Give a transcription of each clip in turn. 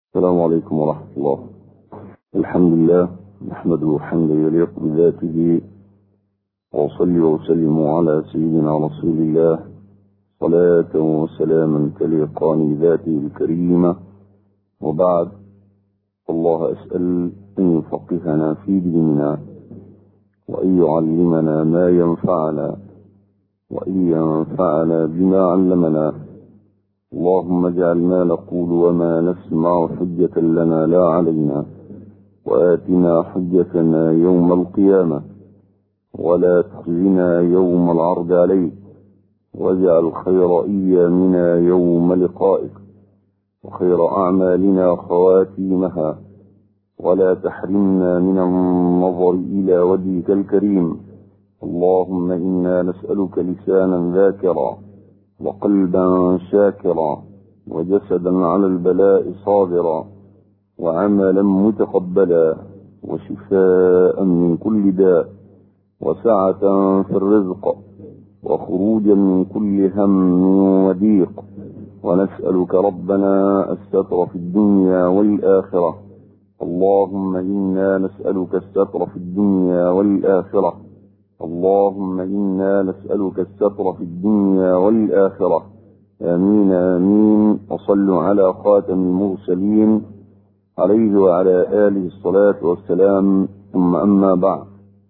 السلام عليكم ورحمة الله الحمد لله نحمده حمدا يليق بذاته وأصلي وأسلم على سيدنا رسول الله صلاة وسلاما تليقان بذاته الكريمة وبعد الله أسأل أن يفقهنا في ديننا وأن يعلمنا ما ينفعنا وأن ينفعنا بما علمنا اللهم اجعل ما نقول وما نسمع حجة لنا لا علينا وآتنا حجتنا يوم القيامة ولا تخزنا يوم العرض عليك واجعل خير أيامنا يوم لقائك وخير أعمالنا خواتيمها ولا تحرمنا من النظر إلى وجهك الكريم اللهم إنا نسألك لسانا ذاكرا وقلبا شاكرا وجسدا على البلاء صابرا وعملا متقبلا وشفاء من كل داء وسعة في الرزق وخروجا من كل هم وضيق ونسألك ربنا الستر في الدنيا والآخرة اللهم إنا نسألك الستر في الدنيا والآخرة اللهم إنا نسألك الستر في الدنيا والآخرة آمين آمين وصلوا على خاتم المرسلين عليه وعلى آله الصلاة والسلام ثم أما بعد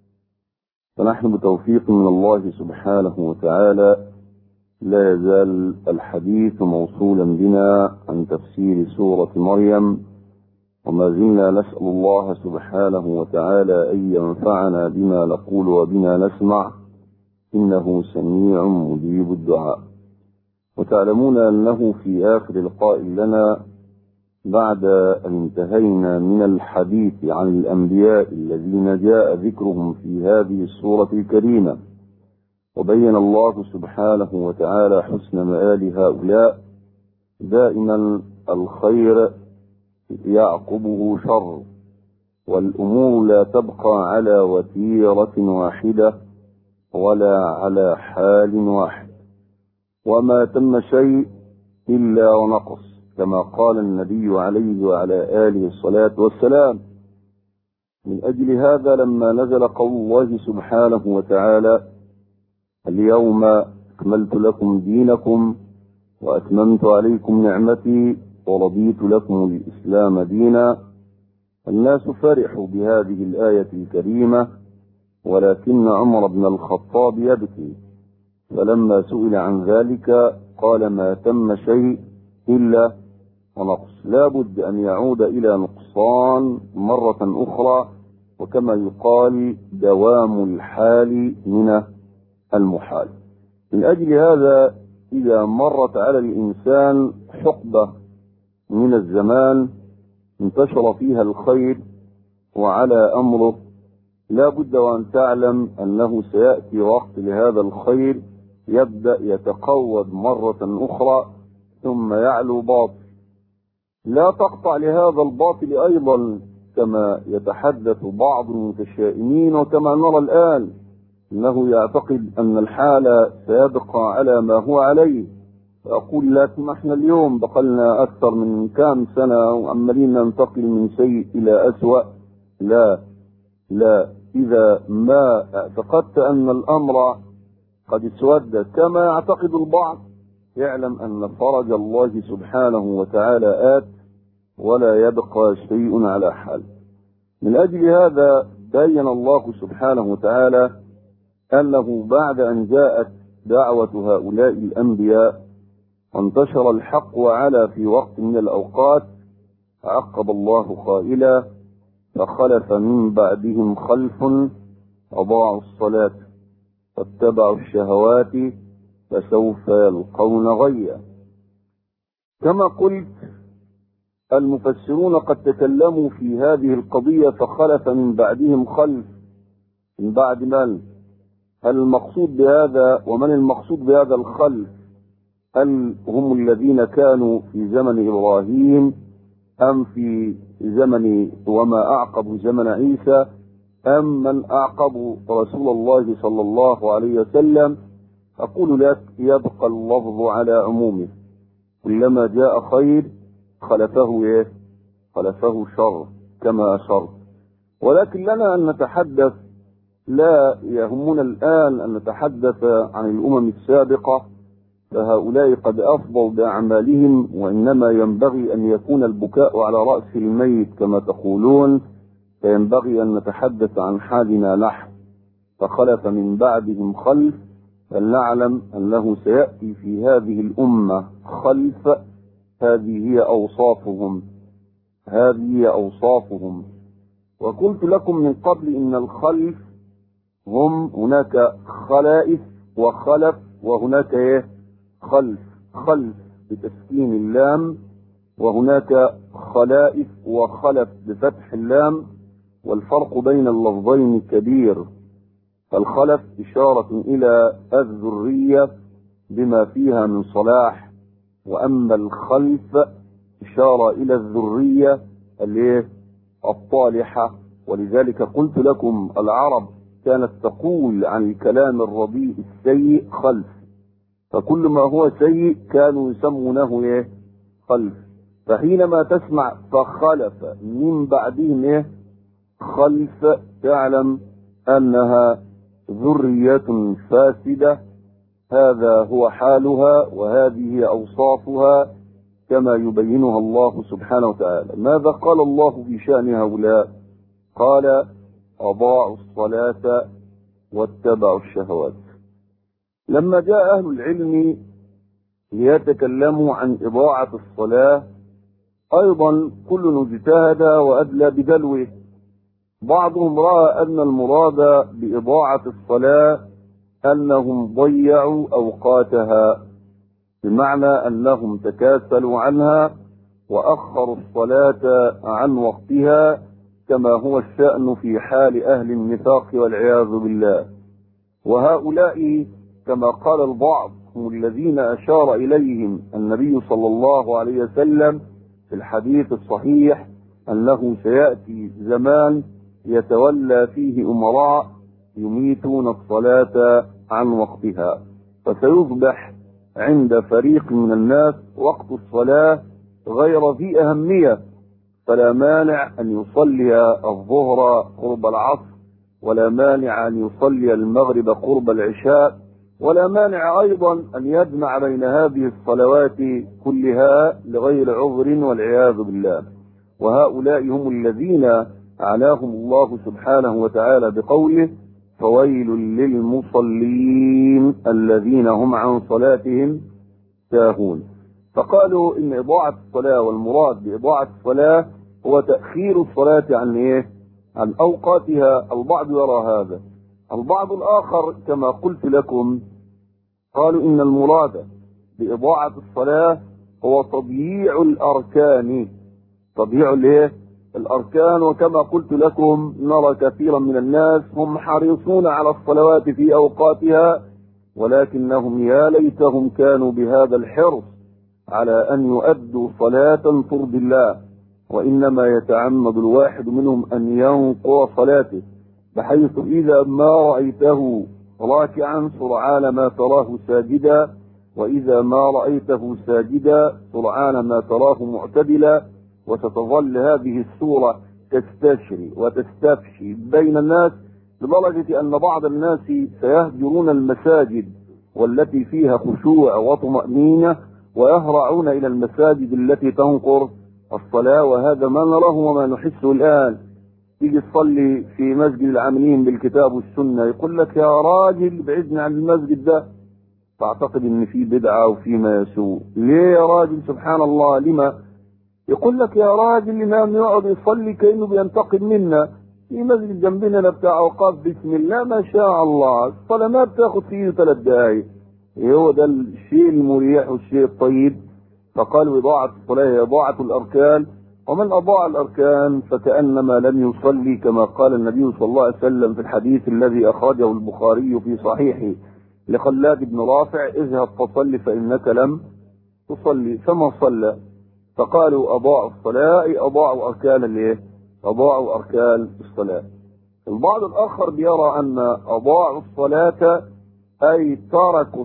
فنحن بتوفيق من الله سبحانه وتعالى لا يزال الحديث موصولا بنا عن تفسير سورة مريم وما زلنا نسأل الله سبحانه وتعالى أن ينفعنا بما نقول وبما نسمع إنه سميع مجيب الدعاء وتعلمون أنه في آخر لقاء لنا بعد أن انتهينا من الحديث عن الأنبياء الذين جاء ذكرهم في هذه السورة الكريمة وبين الله سبحانه وتعالى حسن مآل هؤلاء دائما الخير يعقبه شر والأمور لا تبقى على وتيرة واحدة ولا على حال واحد وما تم شيء إلا ونقص كما قال النبي عليه وعلى آله الصلاة والسلام من أجل هذا لما نزل قول الله سبحانه وتعالى اليوم أكملت لكم دينكم وأتممت عليكم نعمتي ورضيت لكم الإسلام دينا الناس فرحوا بهذه الآية الكريمة ولكن عمر بن الخطاب يبكي فلما سئل عن ذلك قال ما تم شيء إلا ونقص لا بد أن يعود إلى نقصان مرة أخرى وكما يقال دوام الحال من المحال من أجل هذا إذا مرت على الإنسان حقبة من الزمان انتشر فيها الخير وعلى أمره لا بد وأن تعلم أنه سيأتي وقت لهذا الخير يبدأ يتقوض مرة أخرى ثم يعلو باطل لا تقطع لهذا الباطل أيضا كما يتحدث بعض المتشائمين وكما نرى الآن انه يعتقد ان الحال سيبقى على ما هو عليه فاقول لك ما احنا اليوم بقلنا اكثر من كام سنه وعمالين ننتقل من سيء الى اسوا لا لا اذا ما اعتقدت ان الامر قد اسود كما يعتقد البعض اعلم ان فرج الله سبحانه وتعالى ات ولا يبقى شيء على حال من اجل هذا بين الله سبحانه وتعالى أنه بعد أن جاءت دعوة هؤلاء الأنبياء وانتشر الحق وعلى في وقت من الأوقات عقب الله قائلا فخلف من بعدهم خلف أضاعوا الصلاة واتبعوا الشهوات فسوف يلقون غيا كما قلت المفسرون قد تكلموا في هذه القضية فخلف من بعدهم خلف من بعد من هل المقصود بهذا ومن المقصود بهذا الخلف هل هم الذين كانوا في زمن إبراهيم أم في زمن وما أعقب زمن عيسى أم من أعقب رسول الله صلى الله عليه وسلم أقول لك يبقى اللفظ على عمومه كلما جاء خير خلفه إيه؟ خلفه شر كما أشرت ولكن لنا أن نتحدث لا يهمنا الآن أن نتحدث عن الأمم السابقة فهؤلاء قد أفضوا بأعمالهم وإنما ينبغي أن يكون البكاء على رأس الميت كما تقولون فينبغي أن نتحدث عن حالنا نحن فخلف من بعدهم خلف فلنعلم أنه سيأتي في هذه الأمة خلف هذه هي أوصافهم هذه هي أوصافهم وقلت لكم من قبل إن الخلف هم هناك خلائف وخلف وهناك إيه خلف خلف بتسكين اللام وهناك خلائف وخلف بفتح اللام والفرق بين اللفظين كبير فالخلف إشارة إلى الذرية بما فيها من صلاح وأما الخلف إشارة إلى الذرية الطالحة ولذلك قلت لكم العرب كانت تقول عن الكلام الرديء السيء خلف فكل ما هو سيء كانوا يسمونه ايه خلف فحينما تسمع فخلف من بعدهم ايه خلف تعلم انها ذرية فاسدة هذا هو حالها وهذه اوصافها كما يبينها الله سبحانه وتعالى ماذا قال الله في شأن هؤلاء قال أضاعوا الصلاة واتبعوا الشهوات لما جاء أهل العلم ليتكلموا عن إضاعة الصلاة أيضا كل اجتهد وأدلى بدلوه بعضهم رأى أن المراد بإضاعة الصلاة أنهم ضيعوا أوقاتها بمعنى أنهم تكاسلوا عنها وأخروا الصلاة عن وقتها كما هو الشأن في حال أهل النفاق والعياذ بالله وهؤلاء كما قال البعض هم الذين أشار إليهم النبي صلى الله عليه وسلم في الحديث الصحيح أنه سيأتي زمان يتولى فيه أمراء يميتون الصلاة عن وقتها فسيصبح عند فريق من الناس وقت الصلاة غير ذي أهمية فلا مانع أن يصلي الظهر قرب العصر ولا مانع أن يصلي المغرب قرب العشاء ولا مانع أيضا أن يجمع بين هذه الصلوات كلها لغير عذر والعياذ بالله وهؤلاء هم الذين أعناهم الله سبحانه وتعالى بقوله فويل للمصلين الذين هم عن صلاتهم ساهون فقالوا ان اضاعة الصلاة والمراد باضاعة الصلاة هو تأخير الصلاة عن ايه عن اوقاتها البعض يرى هذا البعض الاخر كما قلت لكم قالوا ان المراد باضاعة الصلاة هو تضييع الاركان تضييع الايه الأركان وكما قلت لكم نرى كثيرا من الناس هم حريصون على الصلوات في أوقاتها ولكنهم يا ليتهم كانوا بهذا الحرص على أن يؤدوا صلاة ترضي الله وإنما يتعمد الواحد منهم أن ينقر صلاته بحيث إذا ما رأيته راكعا سرعان ما تراه ساجدا وإذا ما رأيته ساجدا سرعان ما تراه معتدلا وستظل هذه الصورة تستشري وتستفشي بين الناس لدرجة أن بعض الناس سيهجرون المساجد والتي فيها خشوع وطمأنينة ويهرعون إلى المساجد التي تنقر الصلاة وهذا ما نراه وما نحسه الآن تيجي تصلي في مسجد العاملين بالكتاب والسنة يقول لك يا راجل بعدنا عن المسجد ده تعتقد ان في بدعة وفي ما يسوء ليه يا راجل سبحان الله لما يقول لك يا راجل الإمام يقعد يصلي كأنه بينتقم منا في مسجد جنبنا بتاع أوقاف بسم الله ما شاء الله الصلاة ما بتاخد فيه ثلاث دقايق هو ده الشيء المريح والشيء الطيب فقالوا إضاعة الصلاة هي إضاعة الأركان ومن أضاع الأركان فكأنما لم يصلي كما قال النبي صلى الله عليه وسلم في الحديث الذي أخرجه البخاري في صحيحه لخلاد بن رافع اذهب فصل فإنك لم تصلي فما صلى فقالوا أضاعوا الصلاة أي أضاعوا أركان الإيه؟ أضاعوا أركان الصلاة. البعض الآخر بيرى أن أضاعوا الصلاة أي تركوا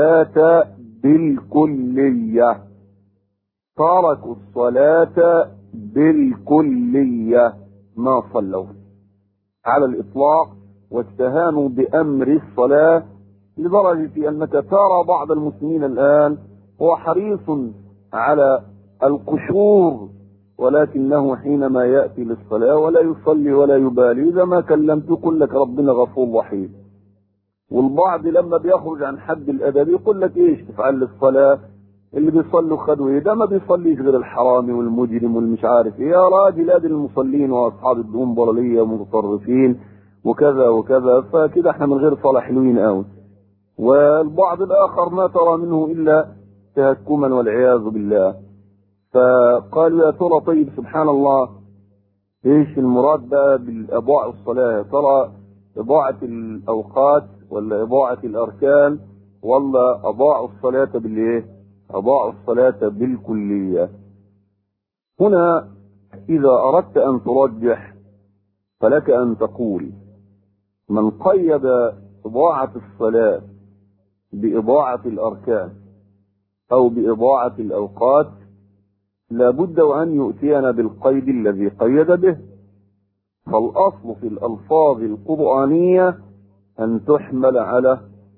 الصلاة بالكلية. تركوا الصلاة بالكلية ما صلوا على الإطلاق واستهانوا بأمر الصلاة لدرجة أنك ترى بعض المسلمين الآن هو حريص على القشور ولكنه حينما يأتي للصلاة ولا يصلي ولا يبالي إذا ما كلمت يقول لك ربنا غفور رحيم والبعض لما بيخرج عن حد الأدب يقول لك إيش تفعل للصلاة اللي بيصلوا خدوا إيه ده ما بيصليش غير الحرامي والمجرم والمش عارف إيه يا راجل أدي المصلين وأصحاب الدهون ضلالية متطرفين وكذا وكذا فكده احنا من غير صلاة حلوين قوي والبعض الآخر ما ترى منه إلا تهكما والعياذ بالله فقالوا يا ترى طيب سبحان الله ايش المراد بقى بالاضاعة الصلاة ترى اضاعة الاوقات ولا اضاعة الاركان ولا اضاعوا الصلاة بالايه اضاعوا الصلاة بالكلية هنا اذا اردت ان ترجح فلك ان تقول من قيد اضاعة الصلاة باضاعة الاركان او باضاعة الاوقات لابد وأن يؤتينا بالقيد الذي قيد به فالأصل في الألفاظ القرآنية أن تحمل على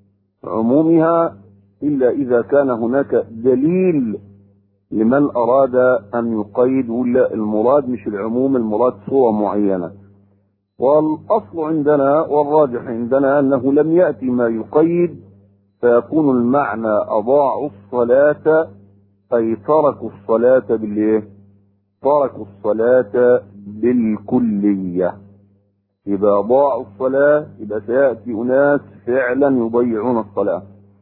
عمومها إلا إذا كان هناك دليل لمن أراد أن يقيد ولا المراد مش العموم المراد صورة معينة والأصل عندنا والراجح عندنا أنه لم يأتي ما يقيد فيكون المعنى أضاعوا الصلاة أي تركوا الصلاة بالإيه؟ تركوا الصلاة بالكلية إذا ضاعوا الصلاة يبقى سيأتي أناس فعلا يضيعون الصلاة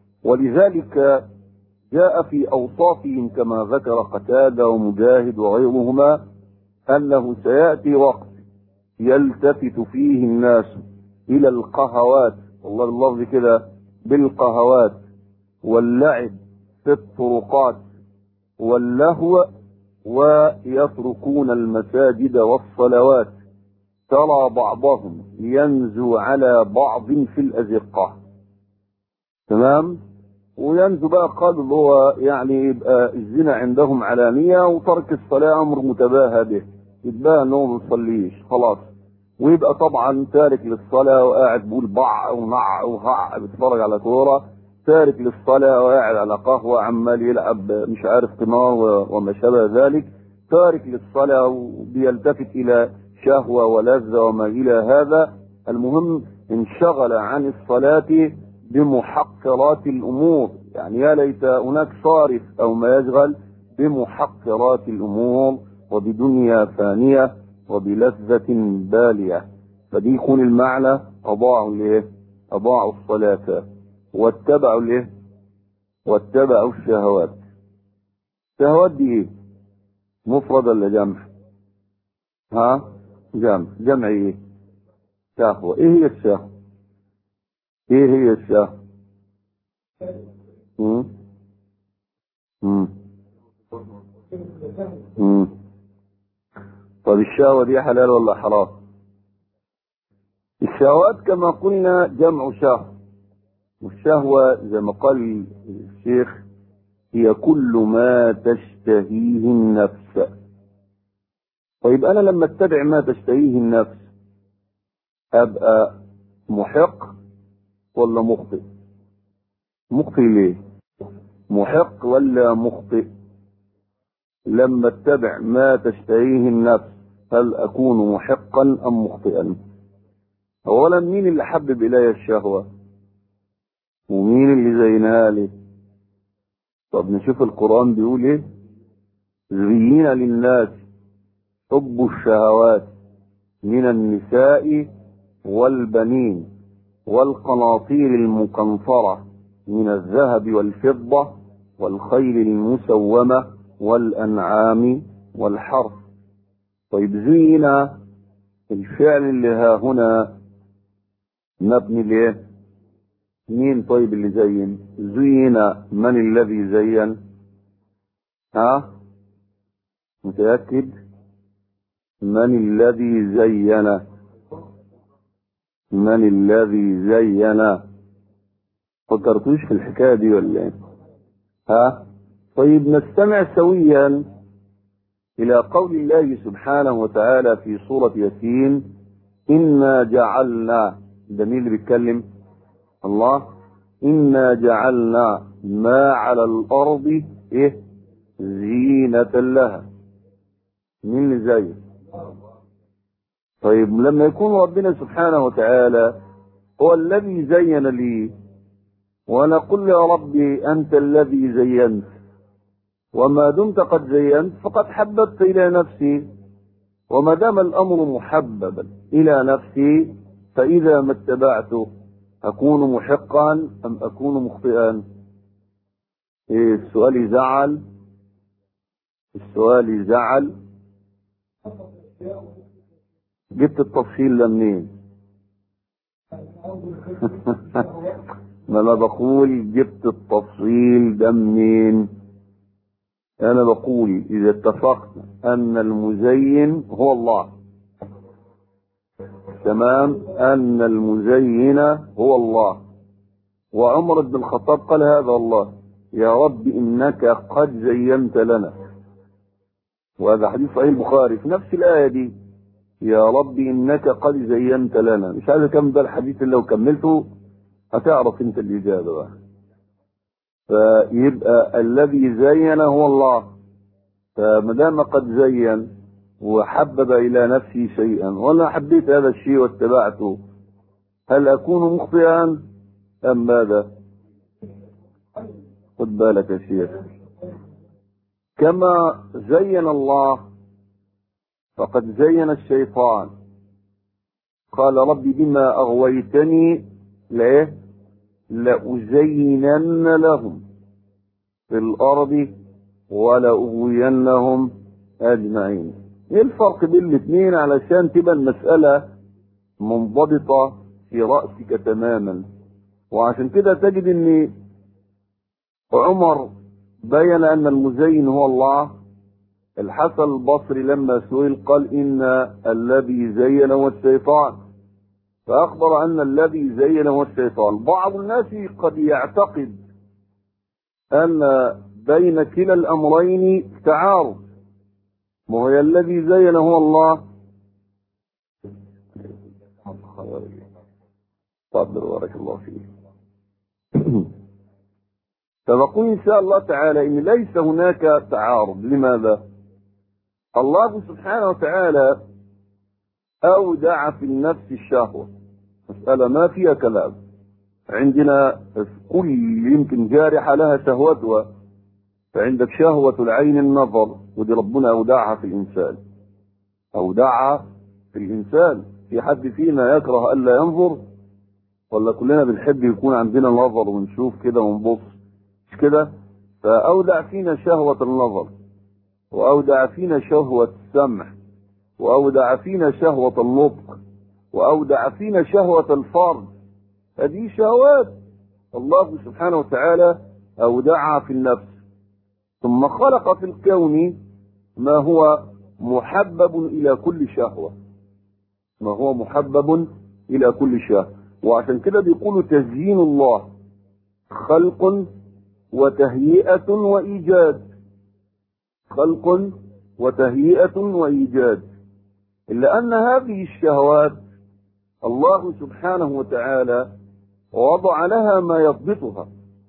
ولذلك جاء في أوصافهم كما ذكر قتادة ومجاهد وغيرهما أنه سيأتي وقت يلتفت فيه الناس إلى القهوات والله اللفظ كده بالقهوات واللعب في الطرقات واللهو ويتركون المساجد والصلوات ترى بعضهم ينزو على بعض في الأزقة تمام وينزو بقى قال اللي هو يعني يبقى الزنا عندهم علانية وترك الصلاة أمر متباهى به يتباهى أنه ما بيصليش خلاص ويبقى طبعا تارك للصلاة وقاعد بيقول بع ونع وهع بيتفرج على كورة تارك للصلاة وقاعد على قهوة عمال يلعب مش عارف قمار وما شابه ذلك تارك للصلاة وبيلتفت إلى شهوة ولذة وما إلى هذا المهم انشغل عن الصلاة بمحقرات الأمور يعني يا ليت هناك صارف أو ما يشغل بمحقرات الأمور وبدنيا فانية وبلذة بالية فدي يكون المعنى أضاعوا ليه أضاعوا الصلاة واتبعوا الايه واتبعوا الشهوات الشهوات دي ايه مفرد ولا جمع ها جمع جمع ايه شهوة ايه هي الشهوة ايه هي الشهوة مم. مم. مم. طب الشهوة دي حلال ولا حرام الشهوات كما قلنا جمع شهوة والشهوة زي ما قال الشيخ هي كل ما تشتهيه النفس طيب أنا لما اتبع ما تشتهيه النفس أبقى محق ولا مخطئ مخطئ ليه محق ولا مخطئ لما اتبع ما تشتهيه النفس هل أكون محقا أم مخطئا أولا مين اللي حبب إلي الشهوة ومين اللي زينها لي طب نشوف القرآن بيقول ايه زين للناس حب الشهوات من النساء والبنين والقناطير المقنطرة من الذهب والفضة والخيل المسومة والأنعام والحرث طيب زين الفعل اللي ها هنا مبني ليه مين طيب اللي زين زين من الذي زين ها متأكد من الذي زين من الذي زين فكرتوش في الحكاية دي ولا ايه ها طيب نستمع سويا إلى قول الله سبحانه وتعالى في سورة ياسين إنا جعلنا ده مين اللي بيتكلم؟ الله إنا جعلنا ما على الأرض إيه؟ زينة لها مين اللي زيه؟ طيب لما يكون ربنا سبحانه وتعالى هو الذي زين لي وانا قل يا ربي انت الذي زينت وما دمت قد زينت فقد حببت الى نفسي وما دام الامر محببا الى نفسي فاذا ما اتبعته اكون محقا ام اكون مخطئا إيه السؤال يزعل السؤال يزعل جبت التفصيل ده منين ما انا بقول جبت التفصيل ده منين انا بقول اذا اتفقنا ان المزين هو الله تمام ان المزين هو الله وعمر بن الخطاب قال هذا الله يا رب انك قد زينت لنا وهذا حديث صحيح البخاري في نفس الايه دي يا رب انك قد زينت لنا مش عايز اكمل بقى الحديث اللي لو كملته هتعرف انت الاجابه بقى فيبقى الذي زين هو الله فما دام قد زين وحبب الى نفسي شيئا وانا حبيت هذا الشيء واتبعته هل اكون مخطئا ام ماذا خد بالك يا شيخ كما زين الله فقد زين الشيطان قال رب بما أغويتني ليه لأزينن لهم في الأرض ولأغوينهم أجمعين ايه الفرق بين الاثنين علشان تبقى المسألة منضبطة في رأسك تماما وعشان كده تجد ان عمر بين ان المزين هو الله الحسن البصري لما سئل قال ان الذي زين هو الشيطان فاخبر ان الذي زين هو الشيطان بعض الناس قد يعتقد ان بين كلا الامرين تعارض ما هو الذي زين هو الله تفضل بارك الله فيك فنقول ان شاء الله تعالى ان ليس هناك تعارض لماذا الله سبحانه وتعالى اودع في النفس الشهوه مساله ما فيها كلام عندنا كل يمكن جارحه لها شهوتها فعندك شهوه العين النظر ودي ربنا اودعها في الانسان اودعها في الانسان في حد فينا يكره الا ينظر ولا كلنا بنحب يكون عندنا نظر ونشوف كده ونبص مش كده فأودع فينا شهوة النظر وأودع فينا شهوة السمع وأودع فينا شهوة النطق وأودع فينا شهوة الفرد هذه شهوات الله سبحانه وتعالى أودعها في النفس ثم خلق في الكون ما هو محبب إلى كل شهوة ما هو محبب إلى كل شهوة وعشان كده بيقولوا تزيين الله خلق وتهيئة وإيجاد خلق وتهيئة وإيجاد إلا أن هذه الشهوات الله سبحانه وتعالى وضع لها ما يضبطها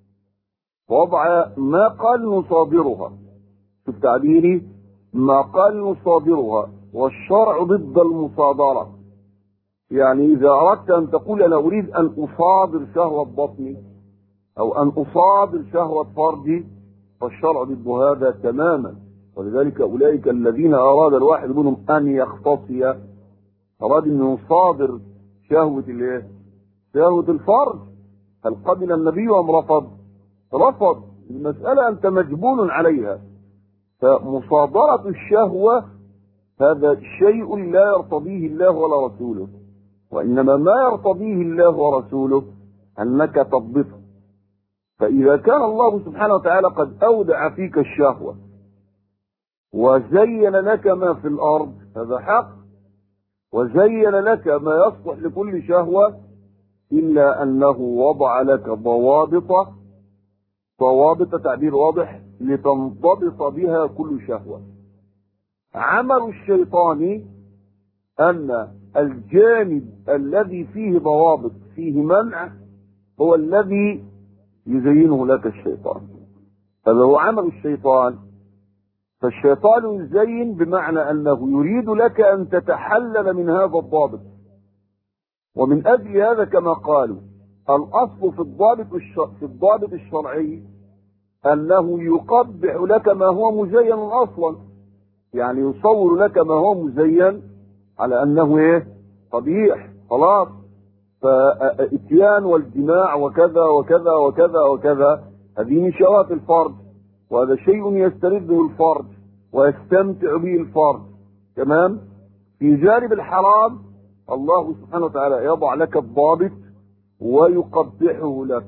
وضع ما قال نصادرها شوف تعبيري ما قال نصادرها والشرع ضد المصادرة يعني إذا أردت أن تقول أنا أريد أن أصادر شهوة بطني أو أن أصادر شهوة فرجي فالشرع ضد هذا تماما ولذلك أولئك الذين أراد الواحد منهم أن يختصي أراد أن يصادر شهوة الإيه؟ شهوة الفرج هل قبل النبي أم رفض؟ رفض المسألة أنت مجبول عليها فمصادرة الشهوة هذا شيء لا يرتضيه الله ولا رسوله وإنما ما يرتضيه الله ورسوله أنك تضبطه فإذا كان الله سبحانه وتعالى قد أودع فيك الشهوة وزين لك ما في الأرض هذا حق وزين لك ما يصلح لكل شهوة إلا أنه وضع لك ضوابط ضوابط تعبير واضح لتنضبط بها كل شهوة عمل الشيطان أن الجانب الذي فيه ضوابط فيه منع هو الذي يزينه لك الشيطان هذا هو عمل الشيطان فالشيطان يزين بمعنى أنه يريد لك أن تتحلل من هذا الضابط ومن أجل هذا كما قالوا الأصل في الضابط في الضابط الشرعي أنه يقبح لك ما هو مزين أصلا يعني يصور لك ما هو مزين على أنه إيه قبيح خلاص فالاتيان والجماع وكذا وكذا وكذا وكذا هذه من شهوات الفرد وهذا شيء يسترده الفرد ويستمتع به الفرد تمام في جانب الحرام الله سبحانه وتعالى يضع لك الضابط ويقبحه لك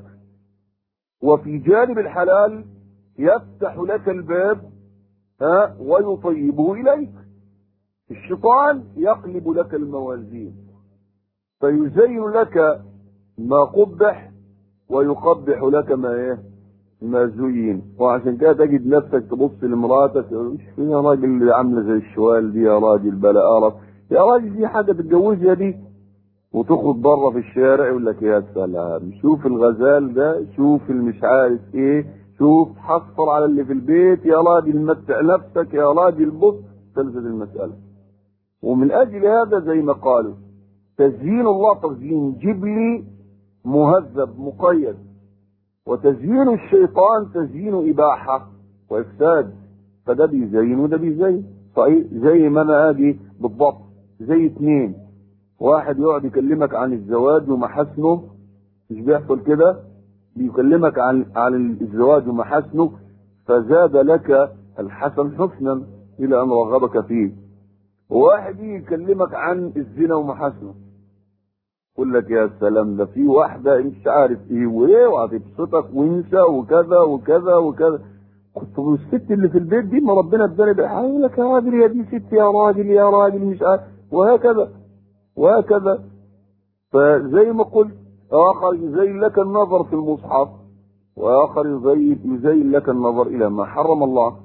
وفي جانب الحلال يفتح لك الباب ها ويطيبه اليك الشيطان يقلب لك الموازين فيزين لك ما قبح ويقبح لك ما ايه ما زين وعشان كده تجد نفسك تبص لمراتك ايش يا راجل اللي عامله زي الشوال دي يا راجل بلا قرف يا راجل دي حاجه تتجوزها دي وتخرج بره في الشارع يقول لك يا سلام شوف الغزال ده شوف المش عارف ايه شوف حصر على اللي في البيت يا راجل متع نفسك يا راجل بص خلصت المساله ومن اجل هذا زي ما قالوا تزيين الله تزيين جبلي مهذب مقيد وتزيين الشيطان تزيين إباحة وإفساد فده بيزين وده بيزين صحيح زي ما أنا أجي بالضبط زي اتنين واحد يقعد يكلمك عن الزواج ومحاسنه مش بيحصل كده بيكلمك عن عن الزواج ومحاسنه فزاد لك الحسن حسنا إلى أن رغبك فيه وواحد يجي يكلمك عن الزنا ومحاسنه يقول لك يا سلام ده في واحده مش عارف ايه وايه وهتبسطك وانسى وكذا وكذا وكذا كنت الست اللي في البيت دي ما ربنا اداني بقى يقول لك يا راجل يا دي ست يا راجل يا راجل مش عارف وهكذا وهكذا فزي ما قلت اخر يزين لك النظر في المصحف واخر يزين يزين لك النظر الى ما حرم الله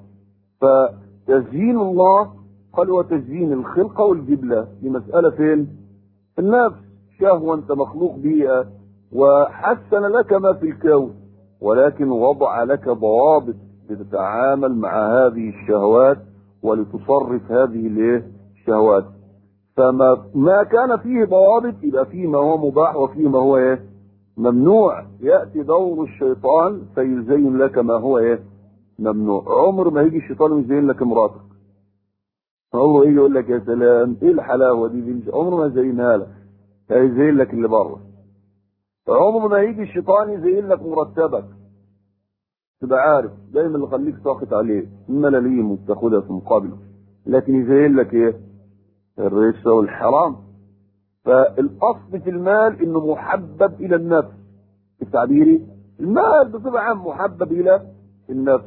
فتزيين الله قال وتزيين الخلقه والجبله دي مساله فين؟ النفس شهوة أنت مخلوق بها وحسن لك ما في الكون ولكن وضع لك ضوابط لتتعامل مع هذه الشهوات ولتصرف هذه الايه الشهوات فما ما كان فيه ضوابط يبقى فيه ما هو مباح وفيه ما هو ايه ممنوع ياتي دور الشيطان فيزين لك ما هو ايه ممنوع عمر ما يجي الشيطان يزين لك امراتك عمره يجي يقول لك يا سلام ايه الحلاوه دي, دي عمره ما يزينها لك هيزين لك اللي بره عمره ما يجي الشيطان يزين لك مرتبك تبقى عارف دايما اللي خليك ساقط عليه الملاليم وبتاخدها في مقابله لكن يزين لك ايه الرشوه والحرام فالاصل في المال انه محبب الى النفس التعبيري المال بصفه عام محبب الى النفس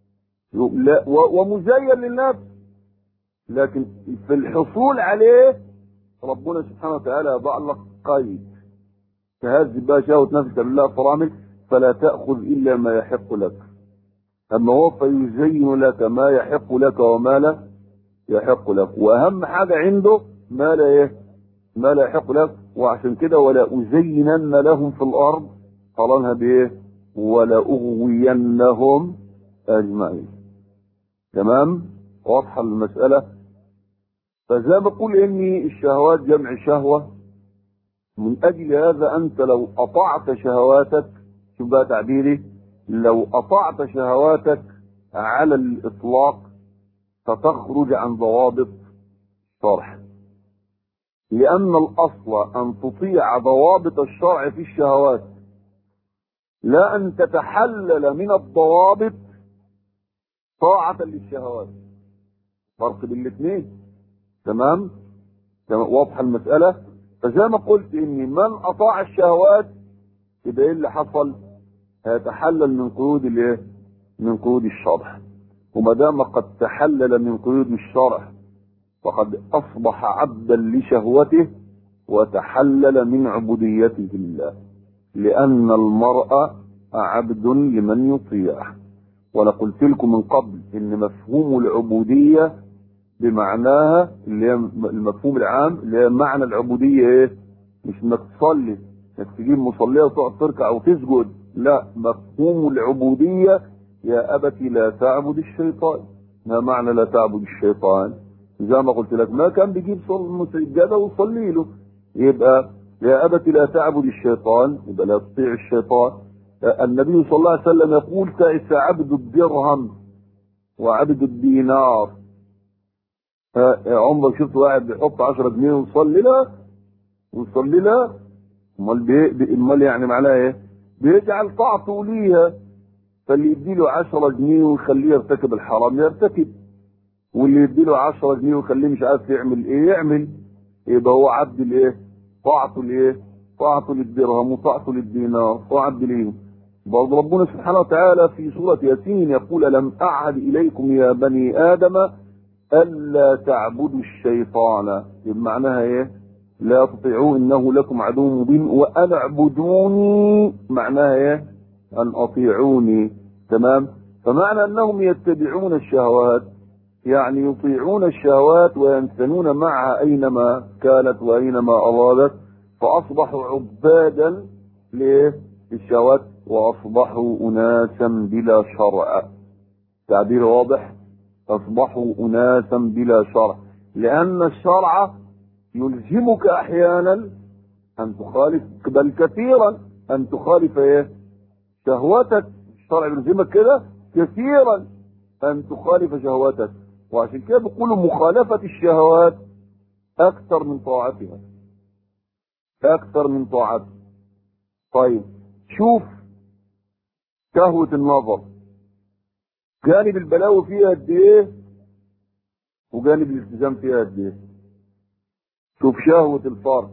لا ومزين للنفس لكن في الحصول عليه ربنا سبحانه وتعالى يضع لك قيد تهذب بقى شهوة نفسك لله فرامل فلا تأخذ إلا ما يحق لك أما هو فيزين لك ما يحق لك وما لا يحق لك وأهم حاجة عنده ما لا إيه ما لا يحق لك وعشان كده ولا أزينن لهم في الأرض قرنها بإيه ولا أغوينهم أجمعين تمام واضحة المسألة فزي ما بقول إني الشهوات جمع شهوة من أجل هذا أنت لو أطعت شهواتك شوف بقى تعبيري لو أطعت شهواتك على الإطلاق فتخرج عن ضوابط الشرع لأن الأصل أن تطيع ضوابط الشرع في الشهوات لا أن تتحلل من الضوابط طاعة للشهوات فرق بين الاثنين تمام واضحة المسألة فزي ما قلت إن من أطاع الشهوات يبقى إيه اللي حصل؟ هيتحلل من قيود الإيه؟ من قيود الشرع وما دام قد تحلل من قيود الشرع فقد أصبح عبدا لشهوته وتحلل من عبوديته لله لأن المرء عبد لمن يطيعه وأنا قلت لكم من قبل إن مفهوم العبودية بمعناها اللي هي المفهوم العام اللي هي معنى العبودية ايه مش انك تصلي انك تجيب مصلية وتقعد تركع وتسجد لا مفهوم العبودية يا أبتي لا تعبد الشيطان ما معنى لا تعبد الشيطان زي ما قلت لك ما كان بيجيب صل سجادة وصلي له يبقى يا أبت لا تعبد الشيطان يبقى لا تطيع الشيطان النبي صلى الله عليه وسلم يقول تعس عبد الدرهم وعبد الدينار عمرك شفت واحد بيحط 10 جنيه ويصلي له ويصلي له امال بي امال يعني معناها ايه؟ بيجعل طاعته ليها فاللي يديله 10 جنيه ويخليه يرتكب الحرام يرتكب واللي يديله 10 جنيه ويخليه مش عارف يعمل ايه يعمل يبقى هو عبد الايه؟ طاعته لايه؟ طاعته للدرهم وطاعته للدينار وعبد ليه برضه ربنا سبحانه وتعالى في سورة ياسين يقول ألم أعهد إليكم يا بني آدم ألا تعبدوا الشيطان معناها إيه؟ لا تطيعوه إنه لكم عدو مبين وأن اعبدوني معناها إيه؟ أن أطيعوني تمام؟ فمعنى أنهم يتبعون الشهوات يعني يطيعون الشهوات وينثنون معها أينما كانت وأينما أرادت فأصبحوا عبادا للشهوات وأصبحوا أناسا بلا شرع تعبير واضح أصبحوا أناسا بلا شرع لأن الشرع يلزمك أحيانا أن تخالف بل كثيرا أن تخالف إيه؟ شهوتك الشرع يلزمك كده كثيرا أن تخالف شهوتك وعشان كده بيقولوا مخالفة الشهوات أكثر من طاعتها أكثر من طاعتها طيب شوف شهوة النظر جانب البلاوي فيها قد ايه وجانب الالتزام فيها قد ايه شوف شهوة الفرد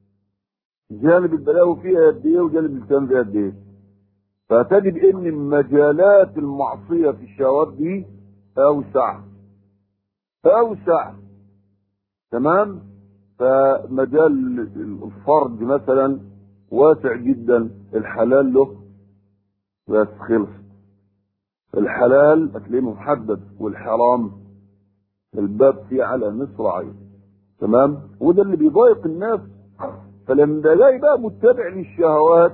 جانب البلاوي فيها قد ايه وجانب الالتزام فيها قد ايه فتجد ان مجالات المعصية في الشهوات دي اوسع اوسع تمام فمجال الفرد مثلا واسع جدا الحلال له بس خلص الحلال هتلاقيه محدد والحرام الباب فيه على مصراعي تمام وده اللي بيضايق الناس فلما جاي بقى متبع للشهوات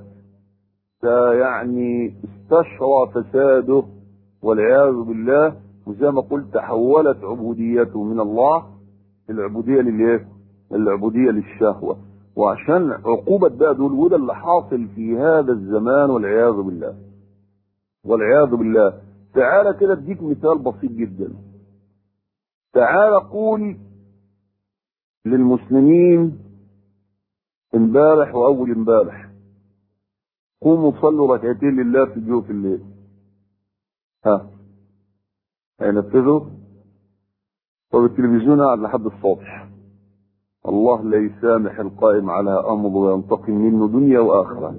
يعني استشرى فساده والعياذ بالله وزي ما قلت تحولت عبوديته من الله العبوديه للايه؟ العبوديه للشهوه وعشان عقوبة بقى دول وده اللي حاصل في هذا الزمان والعياذ بالله والعياذ بالله تعالى كده اديك مثال بسيط جدا تعالى قول للمسلمين امبارح واول امبارح قوموا صلوا ركعتين لله في جوف الليل ها هينفذوا طب التلفزيون قاعد لحد الصبح الله لا يسامح القائم على امر وينتقم منه دنيا واخره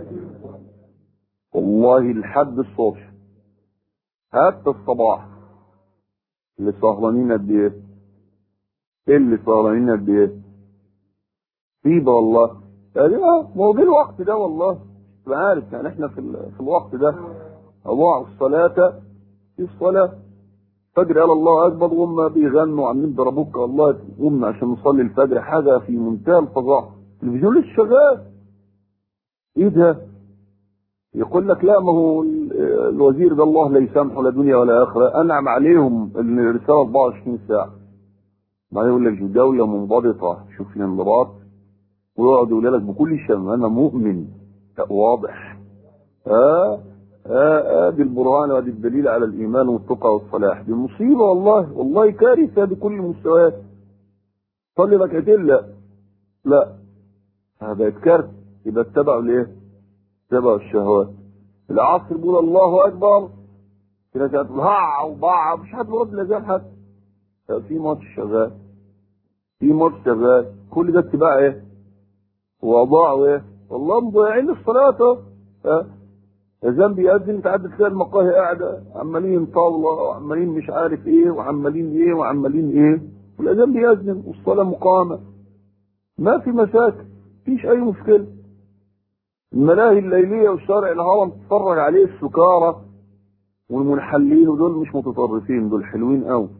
والله لحد الصبح حتى الصباح اللي سهرانين قد ايه اللي سهرانين قد ايه طيبه والله يعني اه ما هو جه الوقت ده والله تبقى عارف يعني احنا في, في الوقت ده اضاعوا الصلاه في الصلاه فجر قال الله اكبر وهم بيغنوا عاملين ضربوك الله قمنا عشان نصلي الفجر حاجه في منتهى الفظاعه التلفزيون لسه شغال ايه ده؟ يقول لك لا ما هو الوزير ده الله لا يسامحه لا دنيا ولا اخره انعم عليهم الرساله 24 ساعه بعدين يقول لك دي دوله منضبطه شوف الانضباط ويقعد يقول لك بكل شم انا مؤمن واضح اه اه ادي البرهان وادي الدليل على الايمان والتقى والصلاح دي مصيبه والله والله كارثه بكل المستويات صلي ركعتين لا لا بقت كارثه يبقى اتبعوا الايه؟ اتبعوا الشهوات العصر بيقول الله اكبر في ناس هتقول ها وباع مش حد مرد لا حد في ماتش شغال في ماتش شغال كل ده اتباع ايه؟ واضاعوا ايه؟ والله مضيعين الصلاه اهو اذان بيأذن تعدد تلاقي المقاهي قاعده عمالين طاوله وعمالين مش عارف ايه وعمالين ايه وعمالين ايه والاذان بيأذن والصلاه مقامه ما في مشاكل مفيش اي مشكله الملاهي الليليه والشارع الهرم تتفرج عليه السكارى والمنحلين ودول مش متطرفين دول حلوين قوي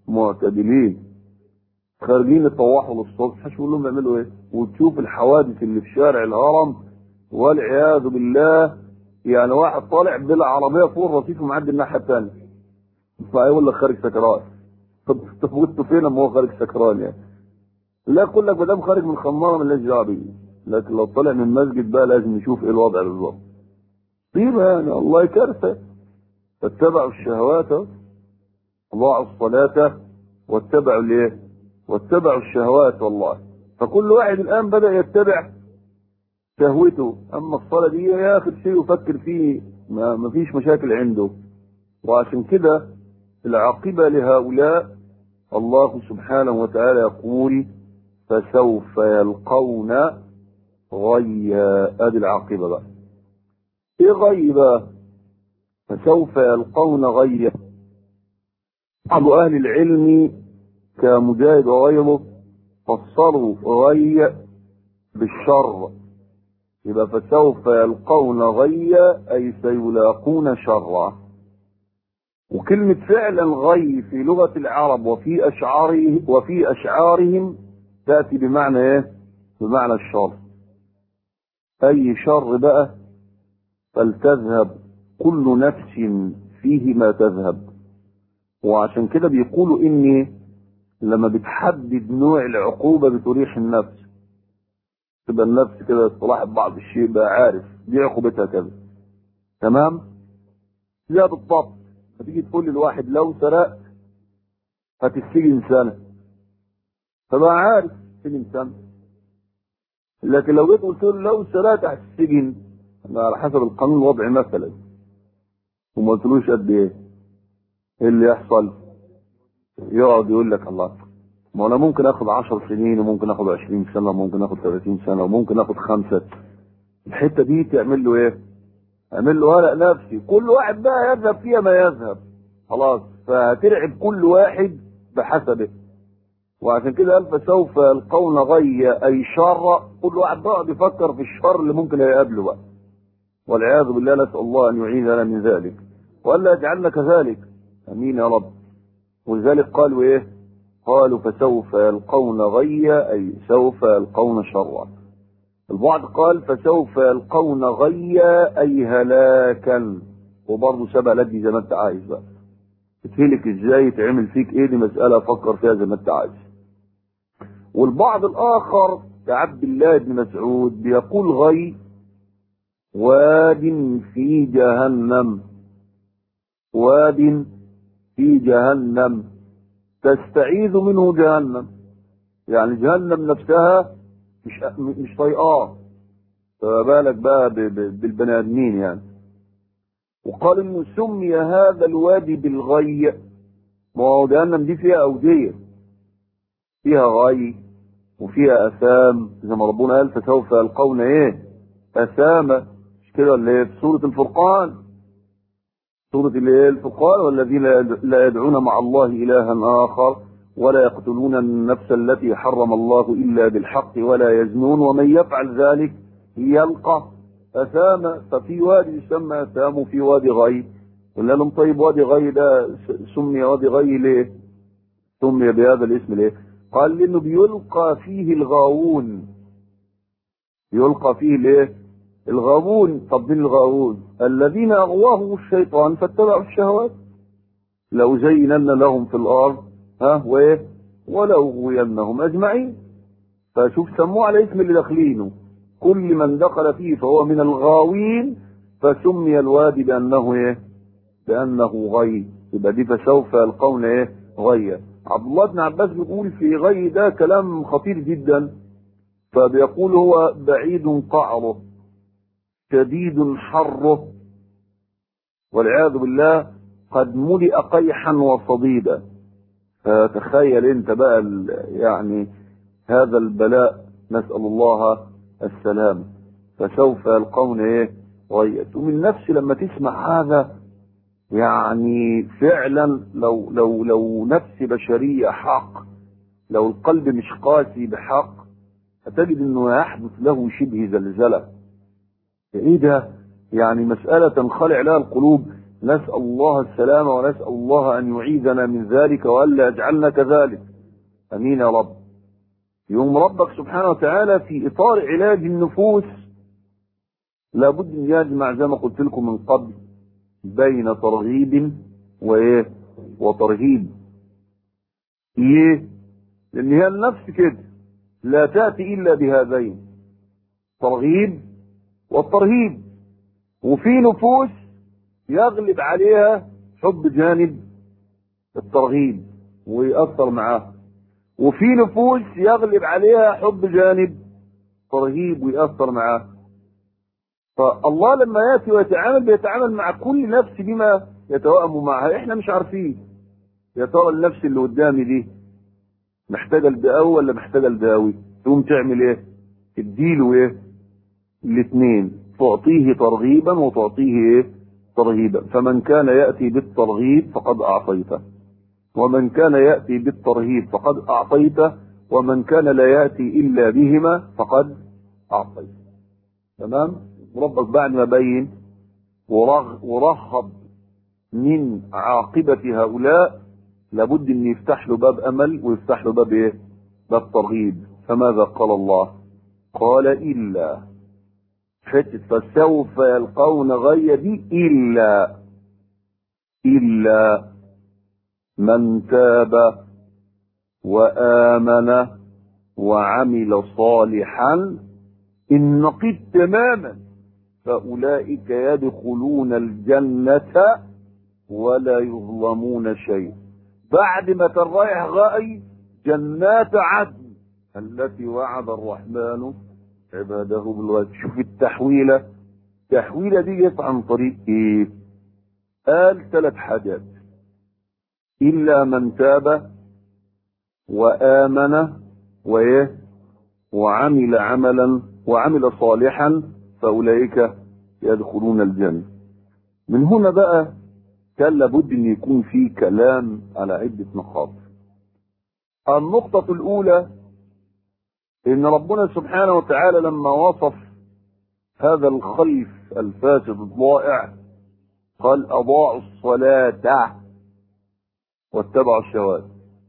معتدلين خارجين يطوحوا للصبح هشوف لهم يعملوا ايه وتشوف الحوادث اللي في شارع الهرم والعياذ بالله يعني واحد طالع بالعربيه فوق الرصيف ومعدي الناحيه الثانيه فيقول لك خارج سكران طب طب وانتوا فين اما هو خارج سكران يعني لا يقول لك ما دام خارج من خماره مالناش دعوه بيه لكن لو طلع من المسجد بقى لازم نشوف ايه الوضع بالظبط طيب يعني الله كارثه فاتبعوا الشهوات اضاعوا الصلاه واتبعوا الايه؟ واتبعوا الشهوات والله فكل واحد الان بدا يتبع شهوته اما الصلاه دي ياخد شيء يفكر فيه ما, ما فيش مشاكل عنده وعشان كده العاقبه لهؤلاء الله سبحانه وتعالى يقول فسوف يلقون غيا ادي العاقبه بقى ايه غي بقى فسوف يلقون غيا بعض اهل العلم كمجاهد وغيره فسروا غي بالشر يبقى فسوف يلقون غيا اي سيلاقون شرا وكلمة فعلا غي في لغة العرب وفي أشعاره وفي أشعارهم تأتي بمعنى إيه؟ بمعنى الشر. أي شر بقى فلتذهب كل نفس فيه ما تذهب. وعشان كده بيقولوا إن لما بتحدد نوع العقوبة بتريح النفس. تبقى النفس كده تلاحظ بعض الشيء بقى عارف دي عقوبتها كذا. تمام؟ زي بالضبط فتيجي تقول للواحد لو سرقت هتتسجن سنة فبقى عارف سجن سنة لكن لو جيت قلت له لو سرقت هتتسجن على حسب القانون الوضعي مثلا وما قلتلوش قد ايه ايه اللي يحصل يقعد يقول لك الله ما انا ممكن اخد 10 سنين وممكن اخد 20 سنه وممكن اخد 30 سنه وممكن اخد خمسه الحته دي تعمل له ايه؟ اعمل له قلق نفسي كل واحد بقى يذهب فيها ما يذهب خلاص فهترعب كل واحد بحسبه وعشان كده قال فسوف يلقون غي اي شر كل واحد بقى يفكر في الشر اللي ممكن يقابله بقى والعياذ بالله نسال الله ان يعيذنا من ذلك والا يجعلنا كذلك امين يا رب ولذلك قالوا ايه قالوا فسوف يلقون غي اي سوف يلقون شرا البعض قال فسوف يلقون غيا اي هلاكا وبرضه سبق لدي زي ما انت عايز بقى تتهلك ازاي تعمل فيك ايه دي مسألة فكر فيها زي ما انت عايز والبعض الاخر كعبد الله بن مسعود بيقول غي واد في جهنم واد في جهنم تستعيذ منه جهنم يعني جهنم نفسها مش مش طايقاه فما بالك بقى بالبني ادمين يعني وقال انه سمي هذا الوادي بالغي ما هو جهنم دي فيها اوديه فيها غي وفيها اثام زي ما ربنا قال فسوف يلقون ايه اثامه مش كده اللي هي في سوره الفرقان سوره اللي هي الفرقان والذين لا يدعون مع الله الها اخر ولا يقتلون النفس التي حرم الله إلا بالحق ولا يزنون ومن يفعل ذلك يلقى أثاما ففي وادي يسمى أثام وفي وادي غي قلنا لهم طيب وادي غي ده سمي وادي غي ليه؟ سمي بهذا الاسم ليه؟ قال لأنه بيلقى فيه الغاوون يلقى فيه ليه؟ الغاوون طب مين الغاوون؟ الذين أغواهم الشيطان فاتبعوا الشهوات لو زينن لهم في الأرض ها وايه ولأغوينهم أجمعين فشوف سموه على اسم اللي داخلينه كل من دخل فيه فهو من الغاوين فسمي الوادي بأنه ايه بأنه غي يبقى دي فسوف يلقون ايه غيا عبد الله بن عباس بيقول في غي ده كلام خطير جدا فبيقول هو بعيد قعره شديد حره والعياذ بالله قد ملئ قيحا وصديدا فتخيل انت بقى يعني هذا البلاء نسأل الله السلام فسوف يلقون ايه غيت ومن نفسي لما تسمع هذا يعني فعلا لو لو لو نفس بشرية حق لو القلب مش قاسي بحق هتجد انه يحدث له شبه زلزلة ايه ده يعني مسألة تنخلع لها القلوب نسأل الله السلامة ونسأل الله أن يعيذنا من ذلك وألا يجعلنا كذلك أمين يا رب يوم ربك سبحانه وتعالى في إطار علاج النفوس لابد أن يجمع زي ما قلت لكم من قبل بين ترغيب وإيه وترهيب ليه؟ لأن هي النفس كده لا تأتي إلا بهذين ترغيب والترهيب وفي نفوس يغلب عليها حب جانب الترغيب ويأثر معاه وفي نفوس يغلب عليها حب جانب ترهيب ويأثر معاه فالله لما يأتي ويتعامل بيتعامل مع كل نفس بما يتوأم معها احنا مش عارفين يا ترى النفس اللي قدامي دي محتاجة الدقاوي ولا محتاجة الدقاوي تقوم تعمل ايه تديله ايه الاثنين تعطيه ترغيبا وتعطيه ايه ترهيبا فمن كان يأتي بالترغيب فقد أعطيته ومن كان يأتي بالترهيب فقد أعطيته ومن كان لا يأتي إلا بهما فقد أعطيته تمام ربك بعد ما بين ورغ ورهب من عاقبة هؤلاء لابد ان يفتح له باب امل ويفتح له باب ايه باب ترغيب فماذا قال الله قال الا حتة فسوف يلقون غي دي الا الا من تاب وامن وعمل صالحا ان نقيت تماما فاولئك يدخلون الجنه ولا يظلمون شيء بعد ما كان رايح غاي جنات عدن التي وعد الرحمن عباده بالغيب شوف التحويله التحويله دي جت عن طريق ايه قال ثلاث حاجات الا من تاب وامن وايه وعمل عملا وعمل صالحا فاولئك يدخلون الجنه من هنا بقى كان لابد ان يكون في كلام على عدة نقاط النقطة الاولى ان ربنا سبحانه وتعالى لما وصف هذا الخلف الفاسد الضائع قال اضاعوا الصلاة واتبعوا الشواذ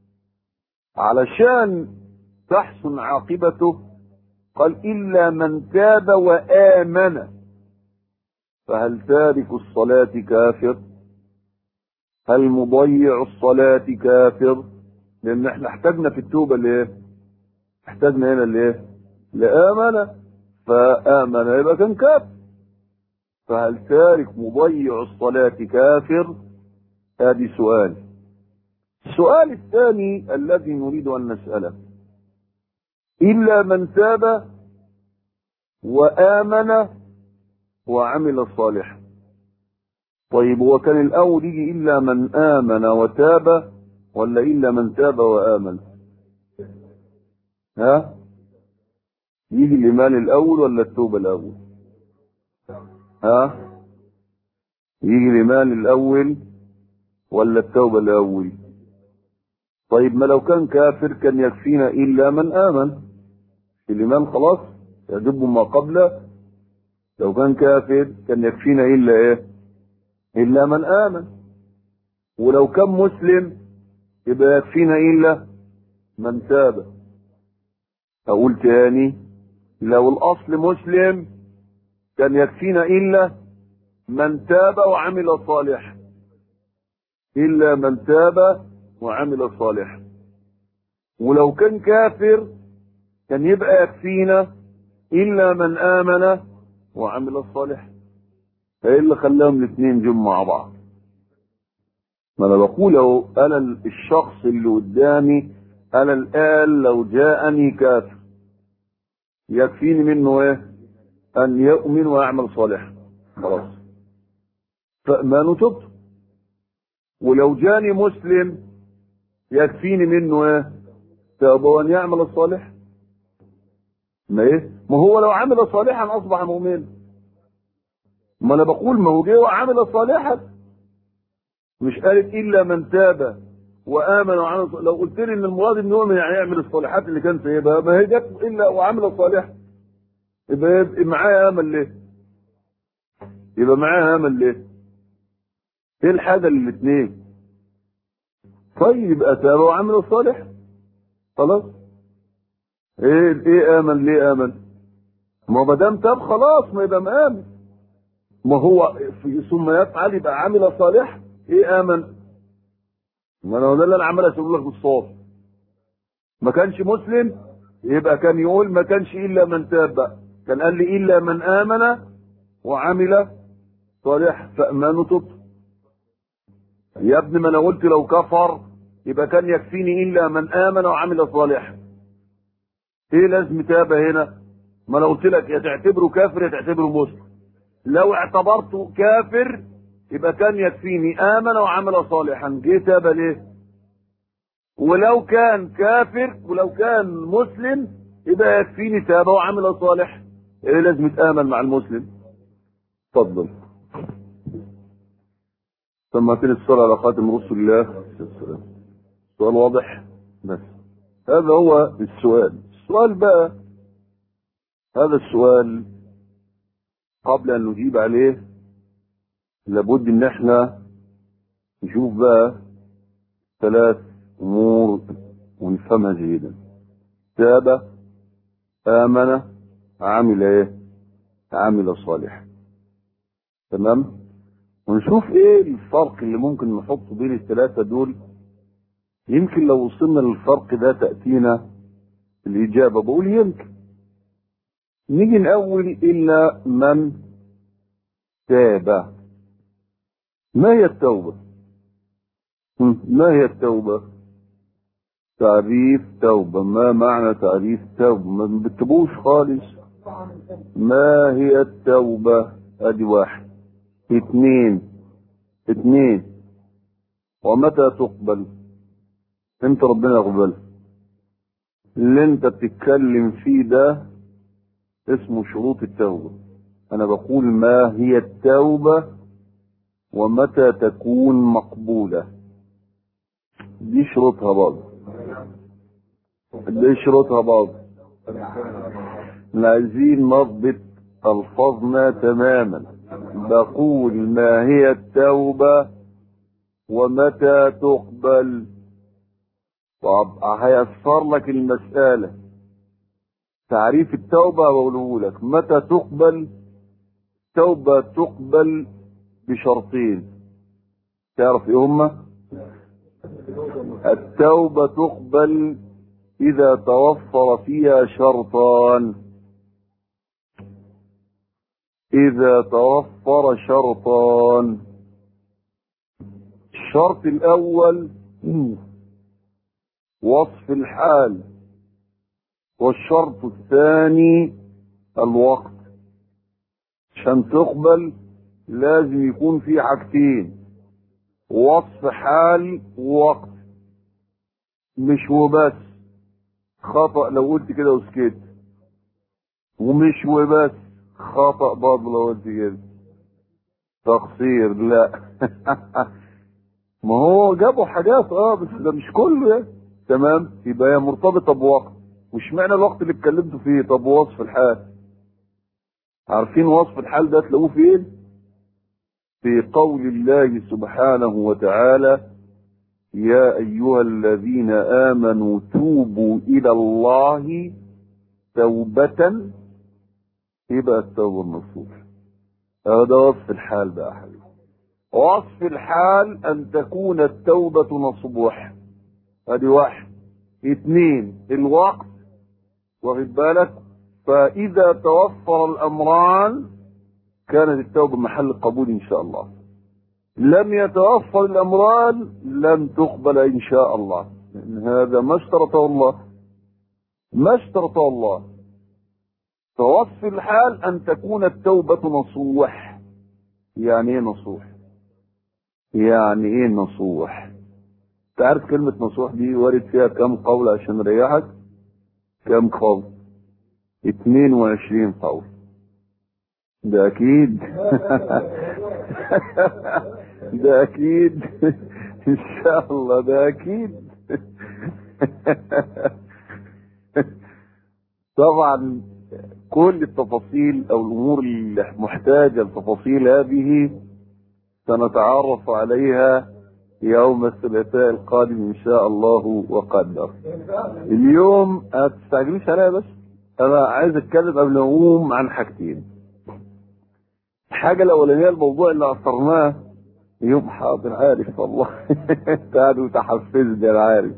علشان تحسن عاقبته قال الا من تاب وامن فهل تارك الصلاة كافر هل مضيع الصلاة كافر لان احنا احتاجنا في التوبة لايه احتاجنا هنا لايه لآمن فآمن يبقى كان كافر فهل تارك مضيع الصلاة كافر ادي سؤال السؤال الثاني الذي نريد ان نسأله الا من تاب وآمن وعمل صالحا طيب هو كان الاول يجي الا من امن وتاب ولا الا من تاب وامن ها يجي الايمان الاول ولا التوبه الاول ها يجي الايمان الاول ولا التوبه الاول طيب ما لو كان كافر كان يكفينا الا من امن الايمان خلاص يجب ما قبله لو كان كافر كان يكفينا الا ايه إلا من آمن ولو كان مسلم يبقى يكفينا إلا من تاب أقول تاني لو الأصل مسلم كان يكفينا إلا من تاب وعمل صالح إلا من تاب وعمل صالح ولو كان كافر كان يبقى يكفينا إلا من آمن وعمل صالح فايه اللي خلاهم الاثنين جم مع بعض ما انا بقول اهو انا الشخص اللي قدامي انا الان لو جاءني كافر يكفيني منه ايه ان يؤمن ويعمل صالحا خلاص فامان تبت ولو جاني مسلم يكفيني منه ايه تاب وان يعمل الصالح ما ايه ما هو لو عمل صالحا اصبح مؤمنا ما انا بقول ما هو جه وعمل صالحا مش قالت الا من تاب وامن وعمل لو قلت لي ان المراد ان يؤمن يعني يعمل الصالحات اللي كان سايبها ما هي جت الا وعمل صالحا يبقى يبقى معايا امل ليه؟ يبقى معايا امل ليه؟ ايه الحاجة الاثنين طيب يبقى تاب وعمل صالح خلاص ايه ايه امن ليه امن ما ما دام تاب خلاص ما يبقى مآمن ما هو في ثم يفعل يبقى عمل صالح ايه امن ما انا ده اللي انا عمال اسوي لك بالصوت ما كانش مسلم يبقى كان يقول ما كانش الا من تاب بقى كان قال لي الا من امن وعمل صالح فامان تب يا ابني ما انا قلت لو كفر يبقى كان يكفيني الا من امن وعمل صالحا ايه لازم تابه هنا ما انا قلت لك يا تعتبره كافر يا تعتبره مسلم لو اعتبرته كافر يبقى كان يكفيني امن وعمل صالحا جه تابه ليه ولو كان كافر ولو كان مسلم يبقى يكفيني تابه وعمل صالح ايه لازم يتامل مع المسلم اتفضل سمعتني الصلاة على خاتم رسل الله سؤال واضح بس هذا هو السؤال السؤال بقى هذا السؤال قبل ان نجيب عليه لابد ان احنا نشوف بقى ثلاث امور ونفهمها جيدا تاب امن عمل ايه عمل صالح تمام ونشوف ايه الفرق اللي ممكن نحطه بين الثلاثة دول يمكن لو وصلنا للفرق ده تأتينا الإجابة بقول يمكن نيجي نأول إلا من تاب ما هي التوبة ما هي التوبة تعريف توبة ما معنى تعريف توبة ما بتبوش خالص ما هي التوبة ادي واحد اثنين اثنين ومتى تقبل انت ربنا يقبل اللي انت بتتكلم فيه ده اسمه شروط التوبة انا بقول ما هي التوبة ومتى تكون مقبولة دي شروطها بعض دي شروطها بعض عايزين نضبط الفاظنا تماما بقول ما هي التوبة ومتى تقبل طب هيسر لك المسألة تعريف التوبة بقوله لك متى تقبل توبة تقبل بشرطين تعرف ايه هما التوبة تقبل اذا توفر فيها شرطان إذا توفر شرطان الشرط الأول وصف الحال والشرط الثاني الوقت عشان تقبل لازم يكون في حاجتين وصف حال ووقت مش وبس خطأ لو قلت كده وسكت ومش وبس خطأ برضه لو قلت كده تقصير لا ما هو جابوا حاجات اه بس ده مش كله يعني تمام يبقى هي مرتبطه بوقت وش معنى الوقت اللي اتكلمتوا فيه طب وصف الحال عارفين وصف الحال ده تلاقوه فين في قول الله سبحانه وتعالى يا ايها الذين امنوا توبوا الى الله توبه يبقى التوبة النصوح هذا وصف الحال بقى حبيبي وصف الحال ان تكون التوبة نصبوح ادي واحد اثنين الوقت واخد بالك فاذا توفر الامران كانت التوبة محل قبول ان شاء الله لم يتوفر الامران لم تقبل ان شاء الله لان هذا ما اشترطه الله ما اشترطه الله فوصف الحال ان تكون التوبة نصوح يعني ايه نصوح يعني ايه نصوح تعرف كلمة نصوح دي وارد فيها كم قول عشان نريحك كم قول 22 قول ده اكيد ده اكيد ان شاء الله ده اكيد طبعا كل التفاصيل او الامور المحتاجه لتفاصيل هذه سنتعرف عليها يوم الثلاثاء القادم ان شاء الله وقدر اليوم ما تستعجلوش عليا بس انا عايز اتكلم قبل ما اقوم عن حاجتين الحاجه الاولانيه الموضوع اللي اثرناه يوم حاضر عارف والله انت قاعد وتحفزني انا عارف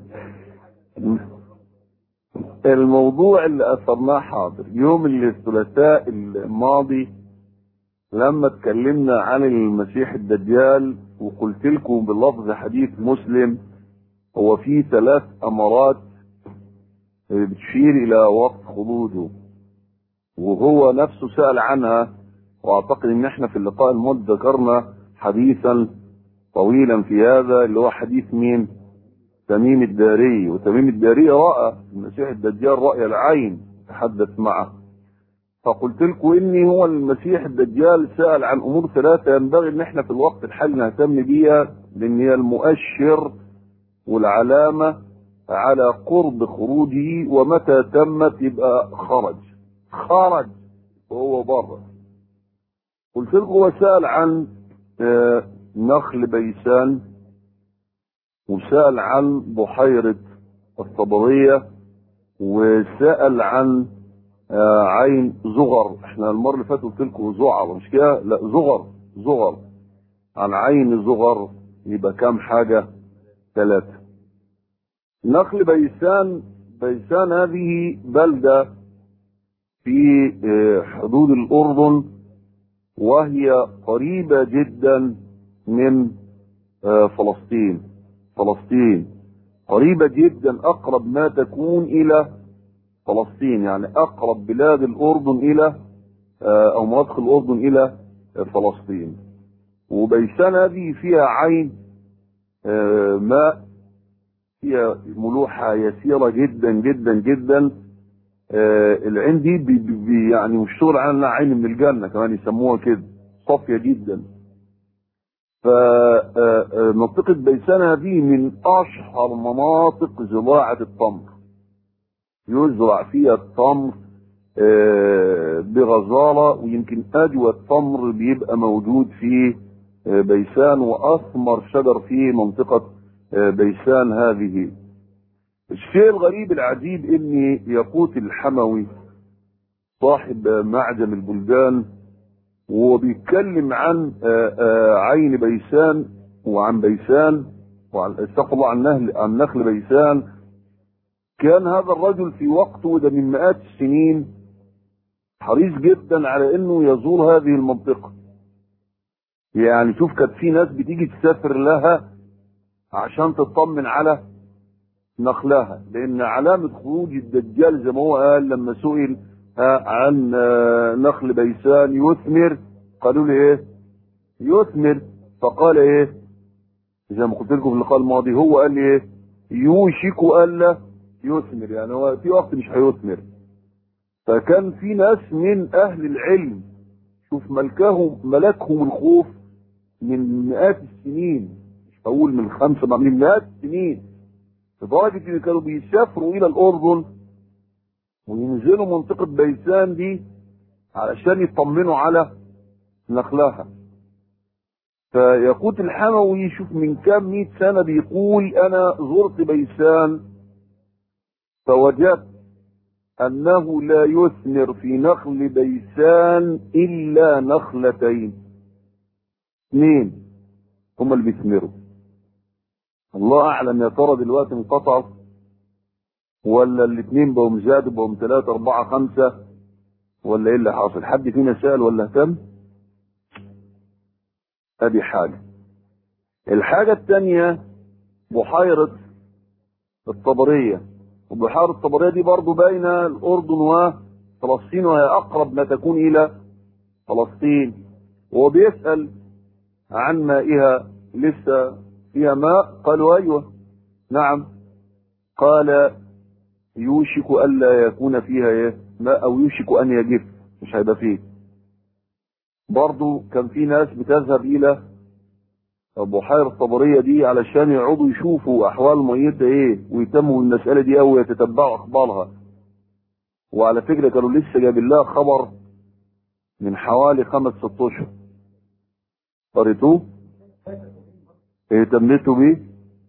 الموضوع اللي اثرناه حاضر يوم الثلاثاء الماضي لما اتكلمنا عن المسيح الدجال وقلت لكم بلفظ حديث مسلم هو فيه ثلاث امارات بتشير الى وقت خروجه وهو نفسه سأل عنها واعتقد ان احنا في اللقاء الماضي ذكرنا حديثا طويلا في هذا اللي هو حديث مين تميم الداري وتميم الداري رأى المسيح الدجال رأي العين تحدث معه فقلت لكم اني هو المسيح الدجال سأل عن امور ثلاثة ينبغي ان احنا في الوقت الحالي نهتم بيها لان هي المؤشر والعلامة على قرب خروجه ومتى تمت يبقى خرج خرج وهو بره قلت لكم هو سأل عن آه، نخل بيسان وسأل عن بحيرة الطبرية وسأل عن آه، عين زغر احنا المرة اللي فاتت قلت لكم زعر مش كده لا زغر زغر عن عين زغر يبقى كام حاجة ثلاثة نخل بيسان بيسان هذه بلدة في آه، حدود الأردن وهي قريبة جدا من آه، فلسطين فلسطين قريبة جدا أقرب ما تكون إلى فلسطين يعني أقرب بلاد الأردن إلى آه، أو مناطق الأردن إلى آه، فلسطين وبيسان هذه فيها عين آه، ماء فيها ملوحة يسيرة جدا جدا جدا آه، العين دي بي بي يعني مشتغل عنها عين من الجنة كمان يسموها كده صافية جدا فمنطقة بيسان هذه من أشهر مناطق زراعة التمر يزرع فيها التمر آه، بغزارة ويمكن أجود تمر بيبقى موجود في آه، بيسان وأثمر شجر في منطقة آه، بيسان هذه الشيء الغريب العجيب ان ياقوت الحموي صاحب معجم البلدان وهو بيتكلم عن آه، آه، عين بيسان وعن بيسان وعن استغفر الله عن نهل عن نخل بيسان كان هذا الرجل في وقته وده من مئات السنين حريص جدا على انه يزور هذه المنطقه يعني شوف كانت في ناس بتيجي تسافر لها عشان تطمن على نخلها لان علامة خروج الدجال زي ما هو قال لما سئل آه، عن آه، نخل بيسان يثمر قالوا له ايه يثمر فقال ايه زي ما قلت لكم في اللقاء الماضي هو قال لي ايه يوشك الا يثمر يعني هو في وقت مش هيثمر فكان في ناس من اهل العلم شوف ملكهم ملكهم الخوف من مئات السنين مش هقول من خمسة بقى، من مئات السنين لدرجة ان كانوا بيسافروا الى الاردن وينزلوا منطقة بيسان دي علشان يطمنوا على نخلها فيقوت الحموي يشوف من كام مئة سنة بيقول انا زرت بيسان فوجدت انه لا يثمر في نخل بيسان الا نخلتين اثنين هما اللي بيثمروا الله اعلم يا ترى دلوقتي انقطعوا ولا الاثنين بقوا زادوا بقوا ثلاثة أربعة خمسة ولا ايه اللي حاصل؟ حد فينا سأل ولا اهتم؟ ادي حاجة. الحاجة الثانية بحيرة الطبرية وبحيرة الطبرية دي برضو بين الأردن وفلسطين وهي أقرب ما تكون إلى فلسطين وهو بيسأل عن مائها لسه فيها ماء قالوا أيوة نعم قال يوشك ألا يكون فيها إيه ماء أو يوشك أن يجف مش هيبقى فيه برضو كان في ناس بتذهب إلى بحيرة الطبرية دي علشان يقعدوا يشوفوا أحوال ميتها إيه ويهتموا بالمسألة دي أو يتتبعوا أخبارها وعلى فكرة كانوا لسه جايبين لها خبر من حوالي خمس ست أشهر قريتوه اهتميتوا بيه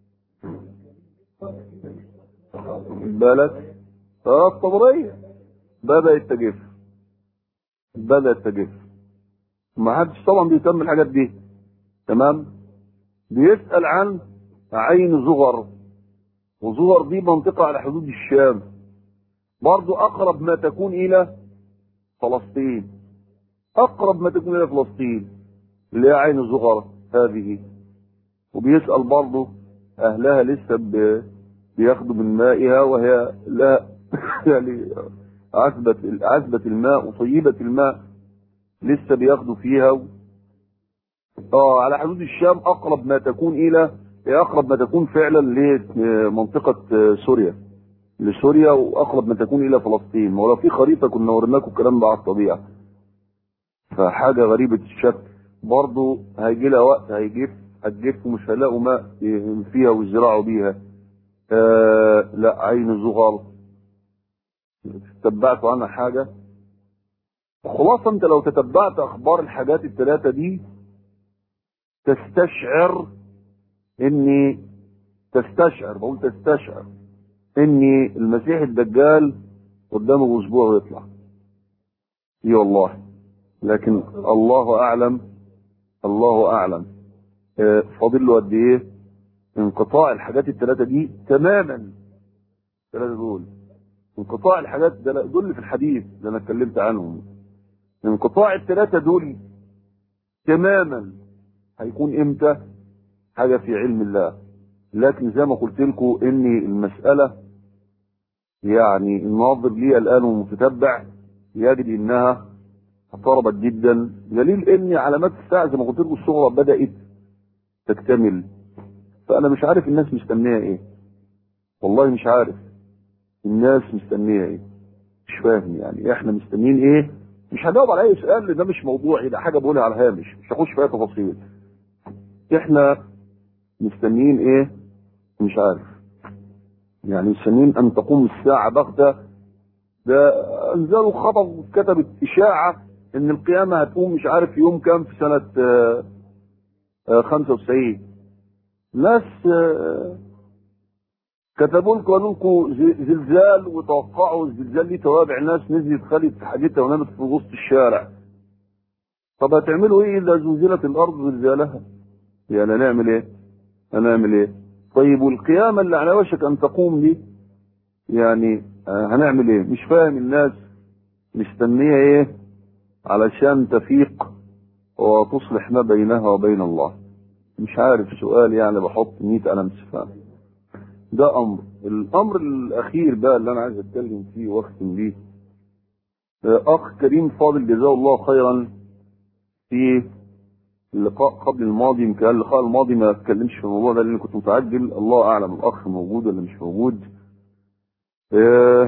بالك اه الطبرية بدأت تجف بدأت تجف ما حدش طبعا بيهتم الحاجات دي تمام بيسأل عن عين زغر وزغر دي منطقة على حدود الشام برضو أقرب ما تكون إلى فلسطين أقرب ما تكون إلى فلسطين اللي هي عين زغر هذه وبيسأل برضو أهلها لسه ب... بياخدوا من مائها وهي لا يعني عذبة عذبة الماء وطيبة الماء لسه بياخدوا فيها و... اه على حدود الشام اقرب ما تكون الى اقرب ما تكون فعلا لمنطقة سوريا لسوريا واقرب ما تكون الى فلسطين ولو في خريطة كنا وريناكم الكلام ده على الطبيعة فحاجة غريبة الشكل برضه هيجي لها وقت هيجف هتجف ومش هيلاقوا ماء فيها ويزرعوا بيها آه لا عين زغر تتبعتوا عنها حاجة خلاصة انت لو تتبعت اخبار الحاجات الثلاثة دي تستشعر اني تستشعر بقول تستشعر اني المسيح الدجال قدامه اسبوع ويطلع اي والله لكن الله اعلم الله اعلم آه فاضل له قد ايه انقطاع الحاجات الثلاثه دي تماما الثلاثه دول انقطاع الحاجات ده دول في الحديث اللي انا اتكلمت عنهم انقطاع الثلاثه دول تماما هيكون امتى حاجه في علم الله لكن زي ما قلت لكم ان المساله يعني الناظر ليها الان ومتتبع يجد انها اقتربت جدا دليل ان علامات الساعه زي ما قلت لكم الصغرى بدات تكتمل فانا مش عارف الناس مستنيه ايه والله مش عارف الناس مستنيه ايه مش فاهم يعني احنا مستنيين ايه مش هجاوب على اي سؤال لان ده مش موضوعي ده حاجه بقولها على الهامش مش هخش فيها تفاصيل احنا مستنيين ايه مش عارف يعني مستنيين ان تقوم الساعه بغته ده انزلوا خبر وكتبت اشاعه ان القيامه هتقوم مش عارف يوم كام في سنه آه آه 95 ناس آه كتبوا لكم قالوا لكم زلزال وتوقعوا الزلزال ليه توابع ناس نزلت خلت في حاجتها ونامت في وسط الشارع طب هتعملوا ايه اذا زلزلت الارض زلزالها يعني هنعمل ايه هنعمل ايه طيب والقيامة اللي على وشك ان تقوم دي يعني هنعمل ايه مش فاهم الناس مستنية ايه علشان تفيق وتصلح ما بينها وبين الله مش عارف سؤال يعني بحط 100 قلم استفهام ده امر الامر الاخير بقى اللي انا عايز اتكلم فيه واختم بيه اخ كريم فاضل جزاه الله خيرا في اللقاء قبل الماضي يمكن اللقاء الماضي ما اتكلمش في الموضوع ده لان كنت متعجل الله اعلم الاخ موجود ولا مش موجود اه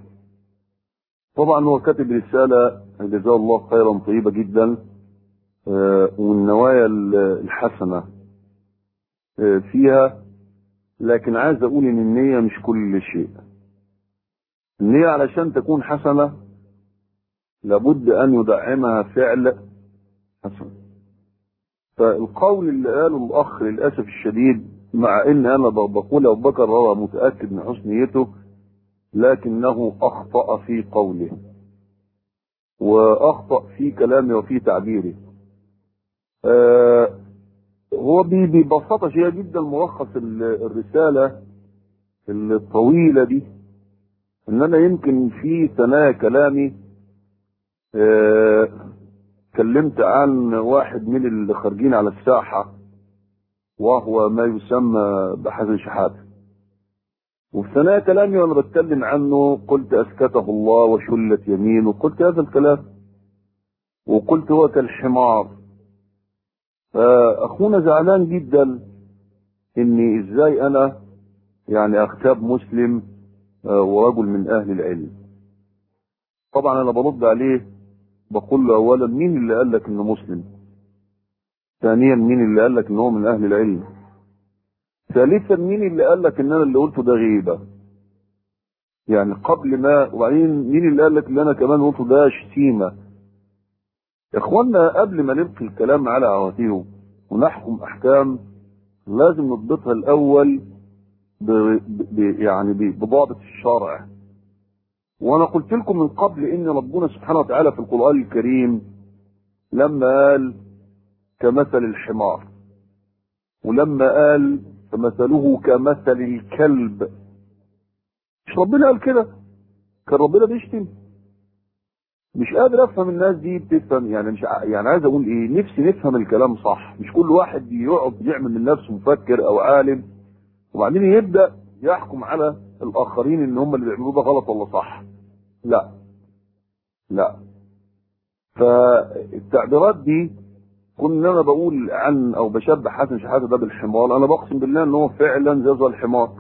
طبعا هو كاتب رساله جزاه الله خيرا طيبه جدا اه والنوايا الحسنه اه فيها لكن عايز اقول ان النيه مش كل شيء النيه علشان تكون حسنه لابد ان يدعمها فعل حسن فالقول اللي قاله الاخ للاسف الشديد مع ان انا بقول ابو بكر هو متاكد من حسن نيته لكنه اخطا في قوله واخطا في كلامه وفي تعبيره آه هو ببساطه شديده جدا ملخص الرساله الطويله دي ان انا يمكن في ثنايا كلامي آه اتكلمت عن واحد من اللي خارجين على الساحة وهو ما يسمى بحسن شحاتة وفي ثنايا كلامي وانا بتكلم عنه قلت اسكته الله وشلت يمينه قلت هذا الكلام وقلت هو كالحمار فاخونا زعلان جدا اني ازاي انا يعني اغتاب مسلم ورجل من اهل العلم طبعا انا برد عليه بقول له اولا مين اللي قال لك انه مسلم ثانيا مين اللي قال لك ان هو من اهل العلم ثالثا مين اللي قال لك ان انا اللي قلته ده غيبه يعني قبل ما وبعدين مين اللي قال لك ان انا كمان قلته ده شتيمه يا اخوانا قبل ما نلقي الكلام على عواتيهم ونحكم احكام لازم نضبطها الاول ب... ب... يعني ب... بضابط الشرع وانا قلت لكم من قبل ان ربنا سبحانه وتعالى في القران الكريم لما قال كمثل الحمار ولما قال فمثله كمثل الكلب مش ربنا قال كده كان ربنا بيشتم مش قادر افهم الناس دي بتفهم يعني مش ع- يعني عايز اقول ايه نفسي نفهم الكلام صح مش كل واحد يقعد يعمل من نفسه مفكر او عالم وبعدين يبدا يحكم على الاخرين ان هم اللي بيعملوه ده غلط ولا صح لا لا فالتعبيرات دي كل انا بقول عن او بشبه حسن شحاته ده بالحمار انا بقسم بالله ان هو فعلا زي زي الحمار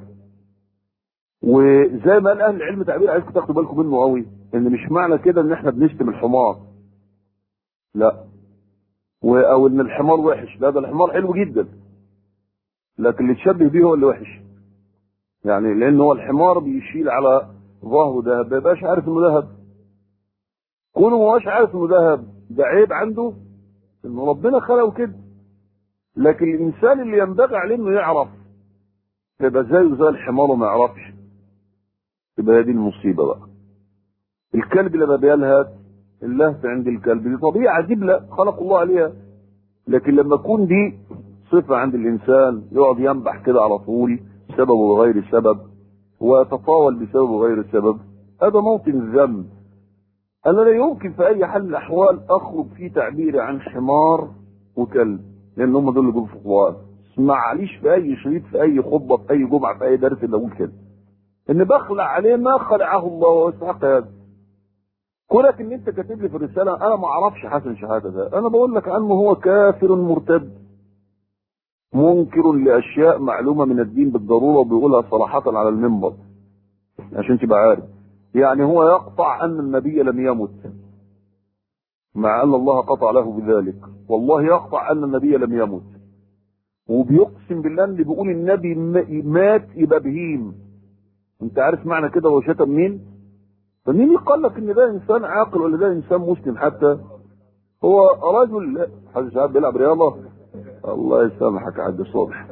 وزي ما قال اهل العلم تعبير عايزكم تاخدوا بالكم منه قوي ان مش معنى كده ان احنا بنشتم الحمار لا و- او ان الحمار وحش لا ده الحمار حلو جدا لكن اللي تشبه بيه هو اللي وحش يعني لان هو الحمار بيشيل على ظهره ذهب ما يبقاش عارف انه ذهب كونه ما هوش عارف انه ذهب ده عيب عنده ان ربنا خلقه كده لكن الانسان اللي ينبغي عليه انه يعرف يبقى زيه زي الحمار وما يعرفش يبقى هي دي المصيبه بقى الكلب لما بيلهث اللهث عند الكلب دي طبيعه دبله خلق الله عليها لكن لما تكون دي صفه عند الانسان يقعد ينبح كده على طول سبب وغير سبب ويتطاول بسبب وغير سبب هذا موطن ذنب انا لا يمكن في اي حال من الاحوال اخرج في تعبيري عن حمار وكلب لان هم دول اللي بيقولوا في القران اسمعليش في اي شريط في اي خطبه في اي جمعه في اي درس اللي اقول كده ان بخلع عليه ما خلعه الله وهو يستحق هذا كونك ان انت كاتب لي في الرساله انا ما اعرفش حسن شهاده ده انا بقول لك عنه هو كافر مرتد منكر لاشياء معلومه من الدين بالضروره وبيقولها صراحه على المنبر عشان تبقى عارف يعني هو يقطع ان النبي لم يمت مع ان الله قطع له بذلك والله يقطع ان النبي لم يمت وبيقسم بالله اللي بيقول النبي م- مات يبقى بهيم انت عارف معنى كده هو شتم مين فمين يقول لك ان ده انسان عاقل ولا ده انسان مسلم حتى هو رجل حد ساعات بيلعب رياضه الله يسامحك يا عبد الصبح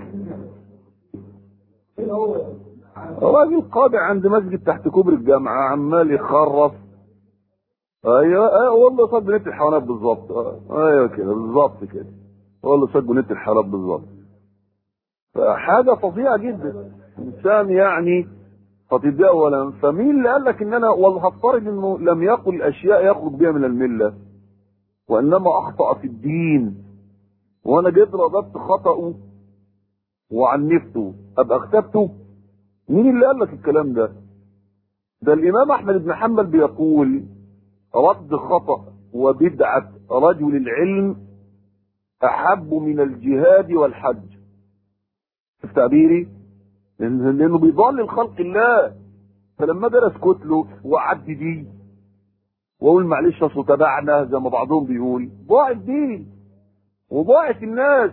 راجل قاضي عند مسجد تحت كوبري الجامعه عمال يخرف ايوه ايوه والله صد نت الحيوانات بالظبط آه، ايوه كده بالظبط كده والله صد نت الحيوانات بالظبط فحاجه فظيعه جدا انسان يعني خطيب ده اولا فمين اللي قال لك ان انا والله هفترض انه لم يقل اشياء يخرج بها من المله وانما اخطا في الدين وانا جيت رددت خطأه وعنفته ابقى اغتبته مين اللي قال لك الكلام ده ده الامام احمد بن حنبل بيقول رد خطأ وبدعة رجل العلم احب من الجهاد والحج شوف تعبيري لأن- لانه بيضلل خلق الله فلما درس كتله وعد دي واقول معلش اصل تبعنا زي ما بعضهم بيقول ضاع الدين وضاعت الناس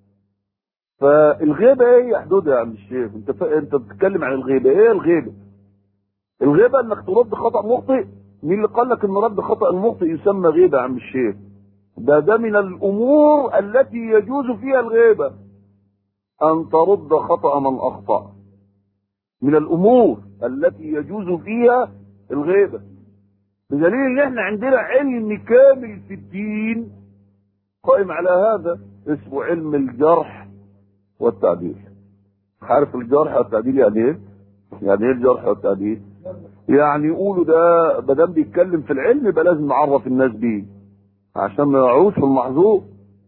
فالغيبه ايه يا حدودها يا عم الشيخ انت ف... انت بتتكلم عن الغيبه ايه الغيبه الغيبه انك ترد خطا مخطئ مين اللي قال لك ان رد خطا المخطئ يسمى غيبه يا عم الشيخ ده ده من الامور التي يجوز فيها الغيبه ان ترد خطا من اخطا من الامور التي يجوز فيها الغيبه بدليل ان احنا عندنا علم كامل في الدين قائم على هذا اسمه علم الجرح والتعديل عارف الجرح والتعديل يعني ايه؟ يعني ايه الجرح والتعديل؟ يعني يقولوا ده ما دام بيتكلم في العلم يبقى لازم نعرف الناس بيه عشان ما يقعوش في المحظور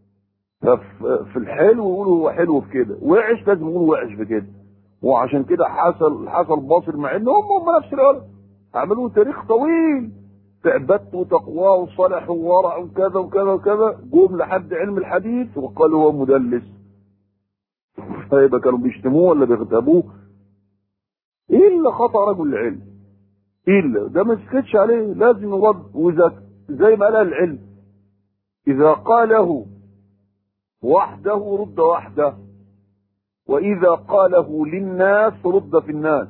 ففي في الحلو يقولوا هو حلو في كده وحش لازم يقولوا وحش في كده وعشان كده حصل حصل باصر مع ان هم هم نفس الولد عملوا تاريخ طويل في عبادته وتقواه وصلح وورع وكذا وكذا وكذا جم لحد علم الحديث وقالوا هو مدلس فيبقى كانوا بيشتموه ولا بيغتابوه الا خطا رجل العلم الا ده ما سكتش عليه لازم يرد واذا زي ما قال أهل العلم اذا قاله وحده رد وحده واذا قاله للناس رد في الناس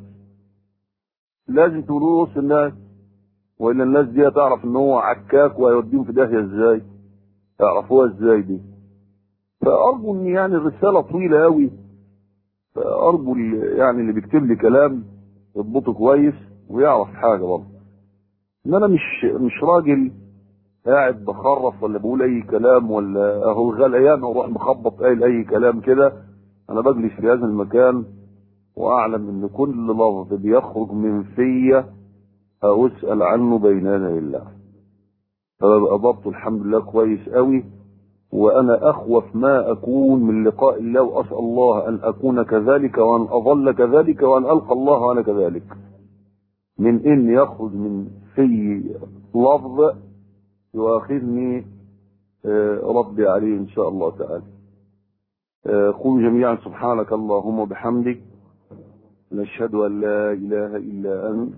لازم تقولوا وسط الناس والا الناس دي هتعرف ان هو عكاك وهيوديهم في داهيه ازاي يعرفوها ازاي دي فارجو ان يعني الرساله طويله قوي فارجو ال- يعني اللي بيكتب لي كلام يضبطه كويس ويعرف حاجه برضه ان انا مش مش راجل قاعد بخرف ولا بقول اي كلام ولا اهو غليان واروح مخبط قايل اي كلام كده انا بجلس في هذا المكان واعلم ان كل لفظ بيخرج من فيا اسال عنه بين يدي الله فببقى ضبطه الحمد لله كويس قوي وانا اخوف ما اكون من لقاء الله واسال الله ان اكون كذلك وان اظل كذلك وان القى الله وانا كذلك من ان يخرج من في لفظ يؤاخذني آه، ربي عليه ان شاء الله تعالى آه، قولوا جميعا سبحانك اللهم وبحمدك نشهد ان لا اله الا انت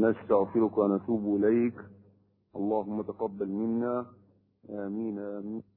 نستغفرك ونتوب اليك اللهم تقبل منا امين امين